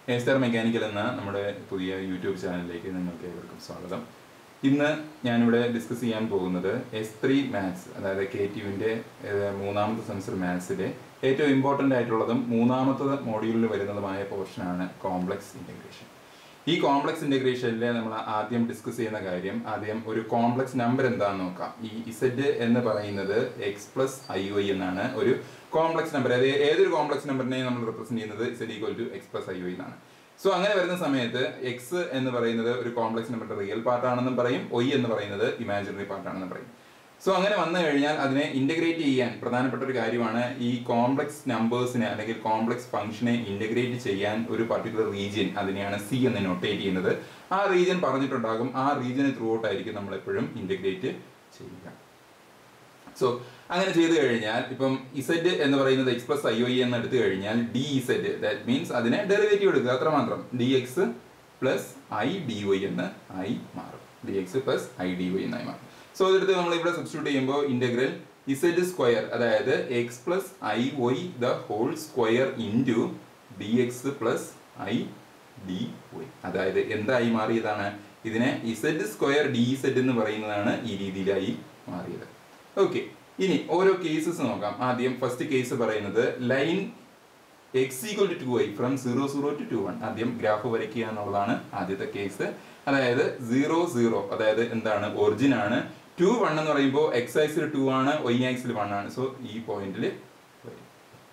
A star mechanical എന്ന നമ്മുടെ പുതിയ യൂട്യൂബ് ചാനലിലേക്ക് നിങ്ങൾക്ക് ഏവർക്കും സ്വാഗതം ഇന്ന് ഞാനിവിടെ ഡിസ്കസ് ചെയ്യാൻ പോകുന്നത് എസ് ത്രീ മാത്സ് അതായത് കെ ടി യുവിൻ്റെ മൂന്നാമത്തെ സെമിസ്റ്റർ മാത്സിലെ ഏറ്റവും ഇമ്പോർട്ടൻ്റ് ആയിട്ടുള്ളതും മൂന്നാമത്തെ മോഡ്യൂളിൽ വരുന്നതുമായ പോർഷനാണ് കോംപ്ലക്സ് ഇൻ്റഗ്രേഷൻ ഈ കോംപ്ലക്സ് ഇൻ്റഗ്രേഷനിൽ നമ്മൾ ആദ്യം ഡിസ്കസ് ചെയ്യുന്ന കാര്യം ആദ്യം ഒരു കോംപ്ലക്സ് നമ്പർ എന്താണെന്ന് നോക്കാം ഈ ഇസഡ് എന്ന് പറയുന്നത് എക്സ് പ്ലസ് ഐ ഒ എന്നാണ് ഒരു കോംപ്ലക്സ് നമ്പർ അതായത് ഏതൊരു കോംപ്ലക്സ് നമ്പറിനെയും നമ്മൾ റെപ്രസെന്റ് ചെയ്യുന്നത് Z equal to X plus I O എന്നാണ് സോ അങ്ങനെ വരുന്ന സമയത്ത് എക്സ് എന്ന് പറയുന്നത് ഒരു കോംപ്ലക്സ് നമ്പറിന്റെ റിയൽ പാർട്ടാണെന്നും പറയും ഒയ് എന്ന് പറയുന്നത് ഇമാജിനറി പാർട്ടാണെന്നും പറയും സോ അങ്ങനെ വന്നു കഴിഞ്ഞാൽ അതിനെ ഇന്റഗ്രേറ്റ് ചെയ്യാൻ പ്രധാനപ്പെട്ട ഒരു കാര്യമാണ് ഈ കോംപ്ലക്സ് നമ്പേഴ്സിനെ അല്ലെങ്കിൽ കോംപ്ലക്സ് ഫംഗ്ഷനെ ഇന്റഗ്രേറ്റ് ചെയ്യാൻ ഒരു പർട്ടിക്കുലർ റീജിയൻ അതിനെയാണ് സി എന്ന് നൊട്ടേറ്റ് ചെയ്യുന്നത് ആ റീജിയൻ പറഞ്ഞിട്ടുണ്ടാകും ആ റീജിയന് ത്രൂ ഔട്ട് ആയിരിക്കും നമ്മൾ എപ്പോഴും ഇന്റഗ്രേറ്റ് ചെയ്യുക സോ അങ്ങനെ ചെയ്തു കഴിഞ്ഞാൽ ഇപ്പം ഇസെഡ് എന്ന് പറയുന്നത് എക്സ് പ്ലസ് ഐ ഒ എന്ന് എടുത്തു കഴിഞ്ഞാൽ ഡി ഇസെഡ് ദാറ്റ് മീൻസ് അതിനെ ഡെറിവേറ്റീവ് എടുക്കുക അത്ര മാത്രം D X plus I D Y എന്ന് ആയി മാറും D X plus I D Y എന്നായി മാറും സോ അതെടുത്ത് നമ്മൾ ഇവിടെ സബ്സ്റ്റിറ്റ്യൂട്ട് ചെയ്യുമ്പോൾ ഇന്റഗ്രൽ ഇസെഡ് സ്ക്വയർ അതായത് X plus I Y the whole square into D X plus I D Y അതായത് എന്തായി മാറിയതാണ് ഇതിനെ ഇസെഡ് സ്ക്വയർ ഡി ഇസെഡ് എന്ന് പറയുന്നതാണ് ഈ രീതിയിലായി മാറിയത് ഓക്കെ ഇനി ഓരോ കേസസ് നോക്കാം ആദ്യം ഫസ്റ്റ് കേസ് പറയുന്നത് line X equal to two I from zero zero to two one ആദ്യം ഗ്രാഫ് വരയ്ക്കുക എന്നുള്ളതാണ് ആദ്യത്തെ കേസ് അതായത് സീറോ സീറോ അതായത് എന്താണ് ഒറിജിൻ ആണ് ടു വൺ എന്ന് പറയുമ്പോൾ എക്സ് ആക്സിൽ ടു ആണ് വൈ ആക്സിൽ വൺ ആണ് സോ ഈ പോയിന്റിൽ വരും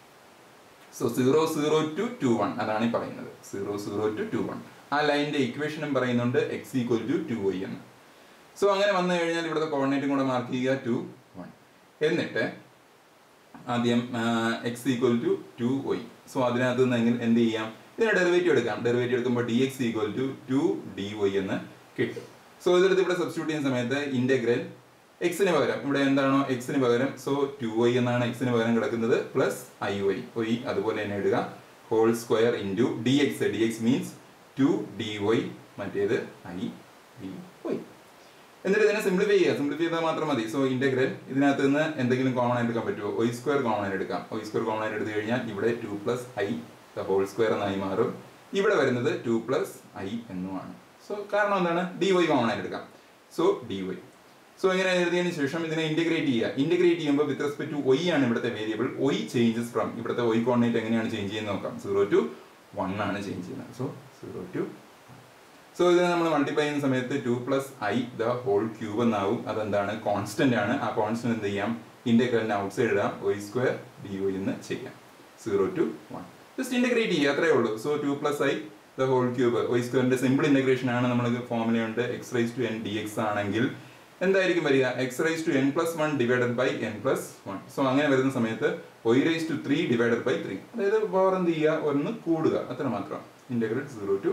so zero zero to two one അതാണ് ഈ പറയുന്നത് zero zero to two one ആ ലൈനിന്റെ ഇക്വേഷനും പറയുന്നുണ്ട് X equal to two Y എന്ന് സോ അങ്ങനെ വന്നു കഴിഞ്ഞാൽ ഇവിടുത്തെ കോർഡിനേറ്റും കൂടെ മാർക്ക് ചെയ്യുക ടു വൺ എന്നിട്ട് ആദ്യം X equal to two Y so അതിനകത്ത് നിന്ന് എങ്ങനെ എന്ത് ചെയ്യാം ഇതിനെ ഡെറിവേറ്റീവ് എടുക്കാം ഡെറിവേറ്റീവ് എടുക്കുമ്പോൾ D X equal to two D Y എന്ന് കിട്ടും സോ ഇതെടുത്ത് ഇവിടെ സബ്സ്റ്റിറ്റ്യൂട്ട് ചെയ്യുന്ന സമയത്ത് ഇന്റഗ്രൽ എക്സിന് പകരം ഇവിടെ എന്താണോ എക്സിന് പകരം സോ ടു വൈ എന്നാണ് എക്സിന് പകരം കിടക്കുന്നത് പ്ലസ് ഐ വൈ വൈ അതുപോലെ തന്നെ ഇടുക whole square into D X D X means two D Y മറ്റേത് ഐ ഡി വൈ എന്നിട്ട് ഇതിനെ സിംപ്ലിഫൈ ചെയ്യുക സിംപ്ലിഫൈ ചെയ്താൽ മാത്രം മതി സോ ഇന്റഗ്രൽ ഇതിനകത്ത് നിന്ന് എന്തെങ്കിലും കോമൺ ആയിട്ട് എടുക്കാൻ പറ്റുമോ ഒയ് സ്ക്വയർ കോമൺ ആയിട്ട് എടുക്കാം ഒയ് സ്ക്വയർ കോമൺ ആയിട്ട് എടുത്തു കഴിഞ്ഞാൽ ഇവിടെ two plus I the whole square എന്നായി മാറും ഇവിടെ വരുന്നത് ടു പ്ലസ് ഐ എന്നുമാണ് സോ കാരണം എന്താണ് ഡി വൈ കോമൺ ആയിട്ട് എടുക്കാം സോ ഡി വൈ സോ ഇങ്ങനെ എഴുതിയതിനു ശേഷം ഇതിനെ ഇന്റഗ്രേറ്റ് ചെയ്യുക ഇന്റഗ്രേറ്റ് ചെയ്യുമ്പോൾ വിത്ത് റെസ്പെക്ട് ടു ഒയ് ആണ് ഇവിടുത്തെ വേരിയബിൾ ഒയ് ചേഞ്ചസ് ഫ്രം ഇവിടുത്തെ ഒയ് കോർഡിനേറ്റ് എങ്ങനെയാണ് ചേഞ്ച് ചെയ്യുന്നത് നോക്കാം സീറോ ടു വൺ ആണ് ചേഞ്ച് ചെയ്യുന്നത് സോ സീറോ ടു സോ ഇതിനെ നമ്മൾ മൾട്ടിപ്ലൈ ചെയ്യുന്ന സമയത്ത് two plus I the whole cube എന്നാവും അതെന്താണ് കോൺസ്റ്റന്റ് ആണ് ആ കോൺസ്റ്റന്റ് എന്ത് ചെയ്യാം ഇന്റഗ്രലിന് ഔട്ട് സൈഡ് ഇടാം ഒയ് സ്ക്വയർ ഡി ഒ എന്ന് ചെയ്യാം zero to one just integrate ചെയ്യുക അത്രേ ഉള്ളൂ so two plus I the whole cube O സ്ക്വയറിന്റെ സിമ്പിൾ ഇന്റഗ്രേഷൻ ആണ് നമ്മൾ ഫോർമുലയുണ്ട് X rise to N D X ആണെങ്കിൽ എന്തായിരിക്കും വരിക X rise to N plus one divided by N plus one so അങ്ങനെ വരുന്ന സമയത്ത് O rise to three divided by three അതായത് പവർ എന്ത് ചെയ്യുക ഒന്ന് കൂടുക അത്ര മാത്രം ഇന്റഗ്രേറ്റ് സീറോ ടു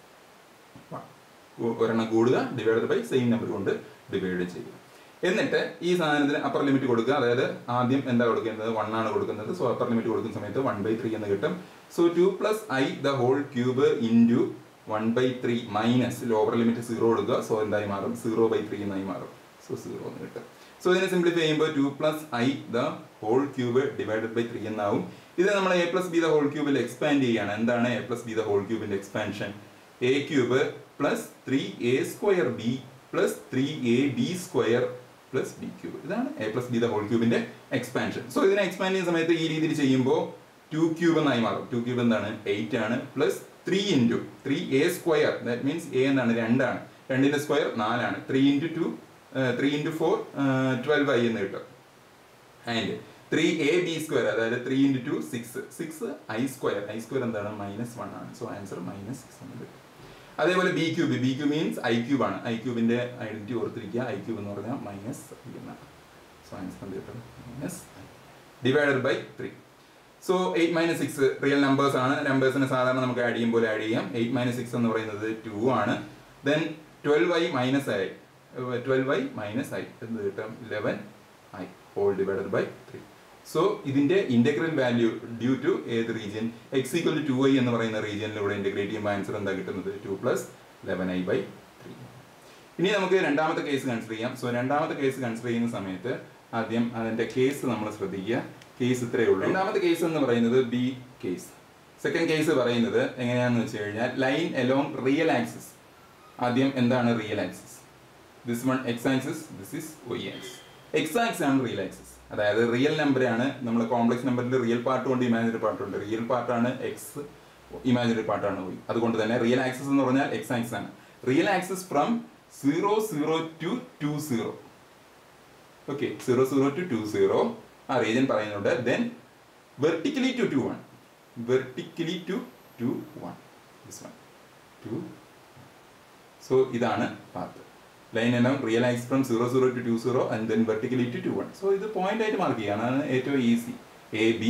ഒരെണ്ണം കൂടുക ഡിവൈഡഡ് ബൈ സെയിം നമ്പർ കൊണ്ട് ഡിവൈഡ് ചെയ്യുക എന്നിട്ട് ഈ സാധനത്തിന് അപ്പർ ലിമിറ്റ് കൊടുക്കുക അതായത് ആദ്യം എന്താ കൊടുക്കേണ്ടത് വൺ ആണ് കൊടുക്കുന്നത് സോ അപ്പർ ലിമിറ്റ് കൊടുക്കുന്ന സമയത്ത് വൺ ബൈ ത്രീ എന്ന് കിട്ടും so two plus I the whole cube into one by three minus lower limit zero കൊടുക്കുക സോ എന്തായി മാറും സീറോ ബൈ ത്രീ എന്നായി മാറും സോ സീറോ എന്ന് കിട്ടും സോ ഇതിനെ സിംപ്ലിഫൈ ചെയ്യുമ്പോൾ two plus I the whole cube divided by three എന്നാവും ഇത് നമ്മൾ A plus B the whole ക്യൂബിൽ എക്സ്പാൻഡ് ചെയ്യുകയാണ് എന്താണ് A plus B the whole ക്യൂബിന്റെ expansion A cube plus three A square B plus three A B square plus B cube ഇതാണ് A plus B the whole ക്യൂബിന്റെ expansion so ഇതിനെ expand ചെയ്യുന്ന സമയത്ത് ഈ രീതിയിൽ ചെയ്യുമ്പോൾ ടു ക്യൂബ് എന്നായി മാറും ടു ക്യൂബ് എന്താണ് എയ്റ്റ് ആണ് plus three into three A square that means A എന്താണ് രണ്ടാണ് രണ്ടിന്റെ സ്ക്വയർ നാലാണ് three into two three into four twelve I എന്ന് കിട്ടും and three A B square അതായത് three into two six six I square I square എന്താണ് minus one ആണ് so answer minus six എന്ന് കിട്ടും അതേപോലെ B cube B cube means I cube ആണ് I ക്യൂബിന്റെ ഐഡന്റിറ്റി ഓർത്തിരിക്കുക ഐ ക്യൂബ് എന്ന് പറഞ്ഞാൽ മൈനസ് ഐ എന്നാണ് സോ ആൻസർ എന്ത് കിട്ടും minus divided by three so eight minus six real numbers ആണ് നമ്പേഴ്സിനെ സാധാരണ നമുക്ക് ആഡ് ചെയ്യുമ്പോൾ ആഡ് ചെയ്യാം എയ്റ്റ് മൈനസ് സിക്സ് എന്ന് പറയുന്നത് ടു ആണ് then twelve i minus i twelve i minus i എന്ത് കിട്ടും eleven i whole divided by three so ഇതിന്റെ ഇന്റഗ്രൽ വാല്യൂ ഡ്യൂ ടു ഏത് region x equal to two i എന്ന് പറയുന്ന റീജിയനിലൂടെ ഇന്റഗ്രേറ്റ് ചെയ്യുമ്പോൾ ആൻസർ എന്താ കിട്ടുന്നത് two plus eleven I by three ഇനി നമുക്ക് രണ്ടാമത്തെ കേസ് കൺസിഡർ ചെയ്യാം സോ രണ്ടാമത്തെ കേസ് കൺസിഡർ ചെയ്യുന്ന സമയത്ത് ആദ്യം അതിന്റെ കേസ് നമ്മൾ ശ്രദ്ധിക്കുക കേസ് ഇത്രയേ ഉള്ളൂ രണ്ടാമത്തെ കേസ് എന്ന് പറയുന്നത് ബി കേസ് സെക്കൻഡ് കേസ് പറയുന്നത് എങ്ങനെയാണെന്ന് വെച്ച് കഴിഞ്ഞാൽ ലൈൻ എലോങ് റിയൽ ആക്സിസ് ആദ്യം എന്താണ് real axis this one x axis this is y axis x axis ആണ് റിയൽ ആക്സിസ് അതായത് റിയൽ നമ്പറാണ് നമ്മൾ കോംപ്ലക്സ് നമ്പറിൽ റിയൽ പാർട്ടും ഉണ്ട് ഇമാജിനറി പാർട്ടും ഉണ്ട് റിയൽ പാർട്ടാണ് എക്സ് ഇമാജിനറി പാർട്ടാണ് വൈ അതുകൊണ്ട് തന്നെ റിയൽ ആക്സിസ് എന്ന് പറഞ്ഞാൽ എക്സ് ആക്സിസ് ആണ് real axis from zero zero to two zero okay zero zero to two zero ആ റീജിയൻ പറയുന്നുണ്ട് then vertically to two one vertically to two one this one two so ഇതാണ് path line എല്ലാം real axis from zero zero to two zero and then vertically to two one so ഇത് point ആയിട്ട് mark ചെയ്യാണ് അതാണ് ഏറ്റവും easy A B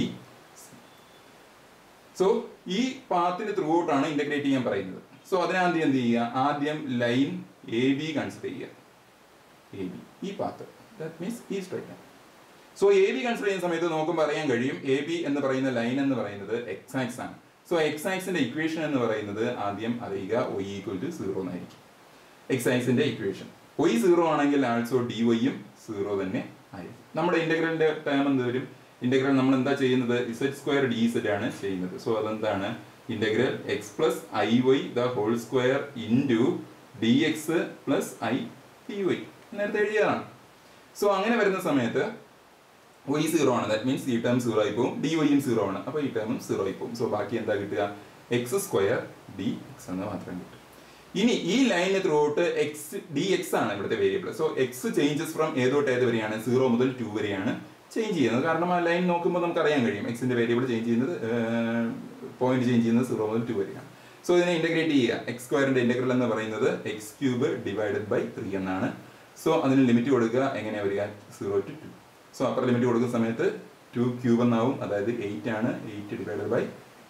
so ഈ പാത്തിന് ത്രൂ ഔട്ടാണ് ഇന്റഗ്രേറ്റ് ചെയ്യാൻ പറയുന്നത് സോ അതിനാദ്യം എന്ത് ചെയ്യുക ആദ്യം ലൈൻ എ ബി കൺസിഡർ ചെയ്യുക എ ബി ഈ പാത്ത് ദാറ്റ് മീൻസ് ഈ straight line so A B consider ചെയ്യുന്ന സമയത്ത് നോക്കുമ്പോൾ അറിയാൻ കഴിയും എ ബി എന്ന് പറയുന്ന ലൈൻ എന്ന് പറയുന്നത് എക്സ് ആക്സ് ആണ് സോ എക്സ് ആക്സിന്റെ ഇക്വേഷൻ എന്ന് പറയുന്നത് ആദ്യം അറിയുക ഒയ് ഈക്വൽ ടു സീറോ എന്നായിരിക്കും എക്സ് ആക്സിന്റെ ഇക്വേഷൻ ഒയ് സീറോ ആണെങ്കിൽ ആൾസോ ഡി വൈയും സീറോ തന്നെ ആയിരിക്കും നമ്മുടെ ഇന്റഗ്രലിന്റെ ടേം എന്ത് വരും ഇന്റഗ്രൽ നമ്മൾ എന്താ ചെയ്യുന്നത് ഇസെഡ് സ്ക്വയർ ഡി ഇസെഡ് ആണ് ചെയ്യുന്നത് സോ അതെന്താണ് integral x plus I Y the whole square into D X plus I D y നേരത്തെ എഴുതിയതാണ് സോ അങ്ങനെ വരുന്ന സമയത്ത് വൈ സീറോ ആണ് ദാറ്റ് മീൻസ് ഈ ടേം സീറോ ആയി പോകും ഡി വൈയും സീറോ ആണ് അപ്പോൾ ഈ ടേമും സീറോ ആയി പോകും സോ ബാക്കി എന്താ കിട്ടുക എക്സ് സ്ക്വയർ ഡി എക്സ് എന്ന് മാത്രം കിട്ടും ഇനി ഈ ലൈനിന് throughout x D x ആണ് ഇവിടുത്തെ variable so x changes from ഏതോട്ട് ഏത് വരെയാണ് സീറോ മുതൽ ടു വരെയാണ് ചേഞ്ച് ചെയ്യുന്നത് കാരണം ആ ലൈൻ നോക്കുമ്പോൾ നമുക്ക് അറിയാൻ കഴിയും എക്സിന്റെ വേരിയബിൾ ചേഞ്ച് ചെയ്യുന്നത് പോയിന്റ് ചേഞ്ച് ചെയ്യുന്നത് സീറോ മുതൽ ടു വരെയാണ് സോ ഇതിനെ ഇന്റഗ്രേറ്റ് ചെയ്യുക എക്സ് സ്ക്വയറിന്റെ ഇന്റഗ്രൽ എന്ന് പറയുന്നത് x cube divided by three എന്നാണ് സോ അതിന് ലിമിറ്റ് കൊടുക്കുക എങ്ങനെയാ വരിക zero to two so upper limit കൊടുക്കുന്ന സമയത്ത് ടു ക്യൂബ് എന്നാവും അതായത് എയ്റ്റ് ആണ് എയ്റ്റ് ഡിവൈഡഡ് ബൈ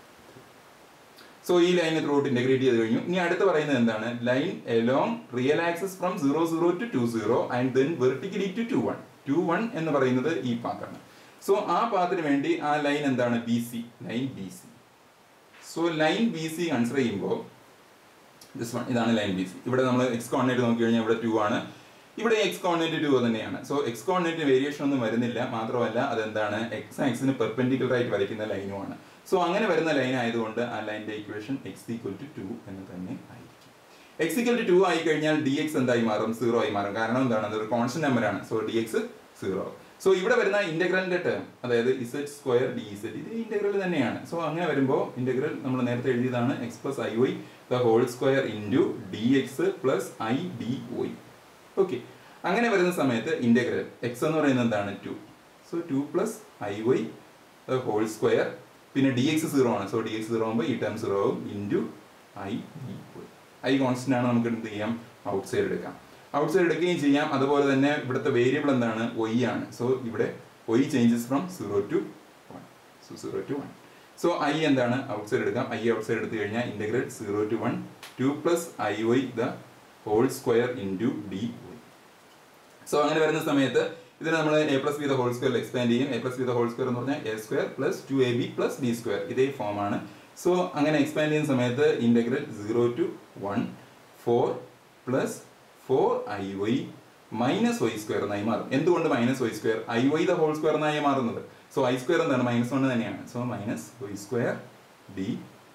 സോ ഈ ലൈനെ ത്രൂ ഔട്ട് ഇന്റഗ്രേറ്റ് ചെയ്ത് കഴിഞ്ഞു ഇനി അടുത്ത് പറയുന്നത് എന്താണ് line along real axis from zero zero to two zero and then vertically to two one two one എന്ന് പറയുന്നത് ഈ പാത്താണ് സോ ആ പാത്തിന് വേണ്ടി ആ ലൈൻ എന്താണ് B C line B C so line B C consider ചെയ്യുമ്പോൾ ദിസ് വൺ ഇതാണ് line B C ഇവിടെ നമ്മൾ എക്സ് കോർഡിനേറ്റ് നോക്കി കഴിഞ്ഞാൽ ഇവിടെ ടു ആണ് ഇവിടെ എക്സ് കോർഡിനേറ്റ് ടു തന്നെയാണ് സോ എക്സ് കോർഡിനേറ്റ് വേരിയേഷൻ ഒന്നും വരുന്നില്ല മാത്രമല്ല അതെന്താണ് എക്സ് ആക്സിന് പെർപെൻഡിക്കുലർ ആയിട്ട് വരയ്ക്കുന്ന ലൈനുമാണ് സോ അങ്ങനെ വരുന്ന ലൈൻ ആയതുകൊണ്ട് ആ ലൈനിന്റെ equation x equal to two എന്ന് തന്നെ ആയിരിക്കും എക്സ് ഈക്വൽ ടു ടു ആയി കഴിഞ്ഞാൽ ഡി എക്സ് എന്തായി മാറും സീറോ ആയി മാറും കാരണം എന്താണ് അതൊരു കോൺസ്റ്റന്റ് നമ്പറാണ് so d x zero so ഇവിടെ വരുന്ന ഇന്റഗ്രലിന്റെ ടേം അതായത് ഇസെഡ് സ്ക്വയർ ഡി ഇസെഡ് ഇത് ഇന്റഗ്രൽ തന്നെയാണ് സോ അങ്ങനെ വരുമ്പോൾ ഇന്റഗ്രൽ നമ്മൾ നേരത്തെ എഴുതിയതാണ് x plus I Y the whole square into D X plus I D y okay അങ്ങനെ വരുന്ന സമയത്ത് ഇന്റഗ്രൽ എക്സ് എന്ന് പറയുന്നത് എന്താണ് two so two plus I y whole square പിന്നെ ഡി എക്സ് സീറോ ആണ് സോ ഡി എക്സ് സീറോ ആകുമ്പോൾ ഈ ടേം സീറോ ആവും into i D y i constant ആണ് നമുക്ക് എന്ത് ചെയ്യാം ഔട്ട് സൈഡ് എടുക്കാം ഔട്ട് സൈഡ് എടുക്കുകയും ചെയ്യാം അതുപോലെ തന്നെ ഇവിടുത്തെ വേരിയബിൾ എന്താണ് ഒയ് ആണ് സോ ഇവിടെ y changes from zero to one so zero to one so i എന്താണ് ഔട്ട് സൈഡ് എടുക്കാം ഐ ഔട്ട് സൈഡ് എടുത്തു കഴിഞ്ഞാൽ integral zero to one two plus I Y the whole square into d y so അങ്ങനെ വരുന്ന സമയത്ത് ഇതിനെ നമ്മൾ A plus B the whole square expand ചെയ്യും A plus B the whole square എന്ന് പറഞ്ഞാൽ A square plus two A B plus B square ഇതേ form ആണ് സോ അങ്ങനെ എക്സ്പാൻഡ് ചെയ്യുന്ന സമയത്ത് integral zero to one four plus four i y minus y square എന്നായി മാറും എന്തുകൊണ്ട് minus y square i Y the whole square എന്നായി മാറുന്നത് സോ ഐ സ്ക്വയർ എന്താണ് മൈനസ് വൺ തന്നെയാണ് so minus y square d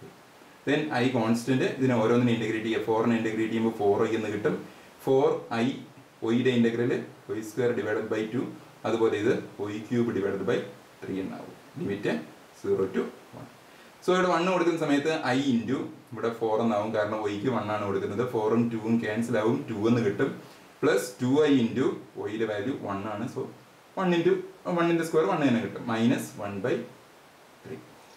then i constant ഇതിനെ ഓരോന്നിനെ ഇന്റഗ്രേറ്റ് ചെയ്യുക ഫോറിനെ ഇന്റഗ്രേറ്റ് ചെയ്യുമ്പോൾ ഫോർ ഐ എന്ന് കിട്ടും ഫോർ ഐ ഒയുടെ integral y square divided by two അതുപോലെ ഇത് Y cube divided by three എന്നാവും limit zero to one so ഇവിടെ വണ്ണ് കൊടുക്കുന്ന സമയത്ത് ഐ ഇൻറ്റു ഇവിടെ ഫോർ എന്നാവും കാരണം വൈക്ക് വൺ ആണ് കൊടുക്കുന്നത് ഫോറും ടൂവും ക്യാൻസൽ ആവും ടു എന്ന് കിട്ടും പ്ലസ് ടു ഐ ഇൻറ്റു വൈയുടെ വാല്യൂ വൺ ആണ് സോ വൺ ഇൻറ്റു വണ്ണിൻ്റെ സ്ക്വയർ വൺ തന്നെ കിട്ടും minus one by three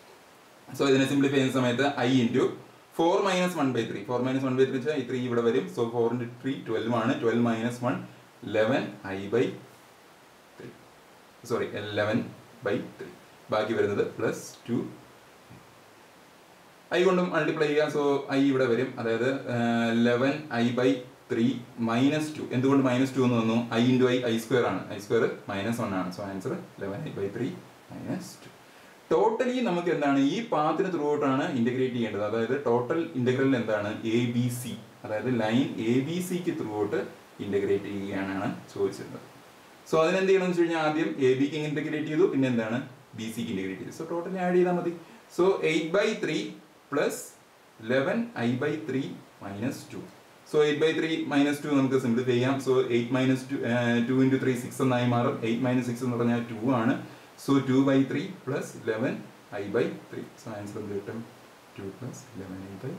so ഇതിനെ സിംപ്ലിഫൈ ചെയ്യുന്ന സമയത്ത് i into four minus one by three four minus one by three വെച്ചാൽ ഈ ത്രീ ഇവിടെ വരും so four into three twelve ആണ് twelve minus one eleven I by three sorry eleven by three ബാക്കി വരുന്നത് പ്ലസ് ടു ഐ കൊണ്ടും multiply ചെയ്യുക so i ഇവിടെ വരും അതായത് eleven I by three minus two എന്തുകൊണ്ട് മൈനസ് ടു എന്ന് വന്നു i into i i square ആണ് ഐ സ്ക്വയർ മൈനസ് വൺ ആണ് so answer eleven I by three minus two totally നമുക്ക് എന്താണ് ഈ പാത്തിന് ത്രൂ ഔട്ടാണ് ഇന്റഗ്രേറ്റ് ചെയ്യേണ്ടത് അതായത് ടോട്ടൽ ഇന്റഗ്രൽ എന്താണ് എ ബി സി അതായത് ലൈൻ എ ബി സിക്ക് ത്രൂ ഔട്ട് ഇന്റഗ്രേറ്റ് ചെയ്യുകയാണ് ചോദിച്ചിരുന്നത് സോ അതിനെന്ത് ചെയ്യണമെന്ന് വെച്ച് കഴിഞ്ഞാൽ ആദ്യം എ ബിക്ക് ഇന്റഗ്രേറ്റ് ചെയ്തു പിന്നെ എന്താണ് ബി സിക്ക് ഇന്റഗ്രേറ്റ് ചെയ്തു സോ ടോട്ടലി ആഡ് ചെയ്താൽ മതി so eight by three plus eleven I by three minus two so eight by three minus two നമുക്ക് സിംപ്ലിഫൈ ചെയ്യാം so eight minus two two into three six എന്നായി മാറും eight minus six എന്ന് പറഞ്ഞാൽ two ആണ് so two by three plus eleven I by three so answer എന്ത് കിട്ടും two plus eleven I by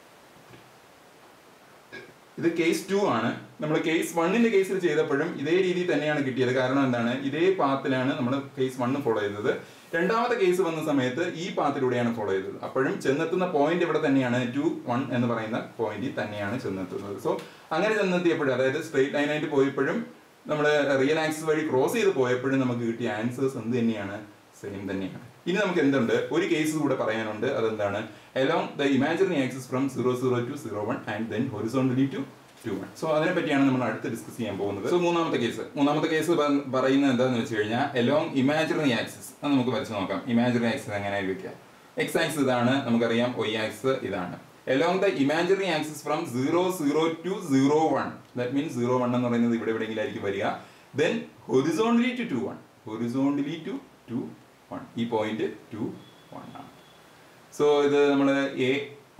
ഇത് കേസ് ടു ആണ് നമ്മൾ കേസ് വണ്ണിന്റെ കേസിൽ ചെയ്തപ്പോഴും ഇതേ രീതിയിൽ തന്നെയാണ് കിട്ടിയത് കാരണം എന്താണ് ഇതേ പാത്തിലാണ് നമ്മൾ കേസ് വണ്ണ് ഫോളോ ചെയ്തത് രണ്ടാമത്തെ കേസ് വന്ന സമയത്ത് ഈ പാത്തിലൂടെയാണ് ഫോളോ ചെയ്തത് അപ്പോഴും ചെന്നെത്തുന്ന പോയിന്റ് ഇവിടെ തന്നെയാണ് ടു വൺ എന്ന് പറയുന്ന പോയിന്റിൽ തന്നെയാണ് ചെന്നെത്തുന്നത് സോ അങ്ങനെ ചെന്നെത്തിയപ്പോഴും അതായത് സ്ട്രെയിറ്റ് ലൈനായിട്ട് പോയപ്പോഴും നമ്മൾ റിയൽ ആക്സിസ് വഴി ക്രോസ് ചെയ്ത് പോയപ്പോഴും നമുക്ക് കിട്ടിയ ആൻസേഴ്സ് എന്ത് തന്നെയാണ് സെയിം തന്നെയാണ് ഇനി നമുക്ക് എന്തുണ്ട് ഒരു കേസ് കൂടെ പറയാനുണ്ട് അതെന്താണ് along the imaginary axis from zero zero to zero one and then horizontally to two one so അതിനെ പറ്റിയാണ് നമ്മൾ അടുത്ത് ഡിസ്കസ് ചെയ്യാൻ പോകുന്നത് സോ മൂന്നാമത്തെ കേസ് മൂന്നാമത്തെ കേസ് പറയുന്നത് എന്താണെന്ന് വെച്ച് കഴിഞ്ഞാൽ അലോങ് ഇമാജിനറി ആക്സിസ് അത് നമുക്ക് വരച്ച് നോക്കാം ഇമാജിനറി ആക്സിസ് എങ്ങനെ വെക്കുക എക്സ് ആക്സിസ് ഇതാണ് നമുക്കറിയാം വൈ ആക്സിസ് ഇതാണ് along the imaginary axis from zero zero to zero one that means zero one എന്ന് പറയുന്നത് ഇവിടെ എവിടെയെങ്കിലും ആയിരിക്കും വരിക then horizontally to two one horizontally to two one ഈ പോയിന്റ് ടു വൺ ആണ് സോ ഇത് നമ്മൾ എ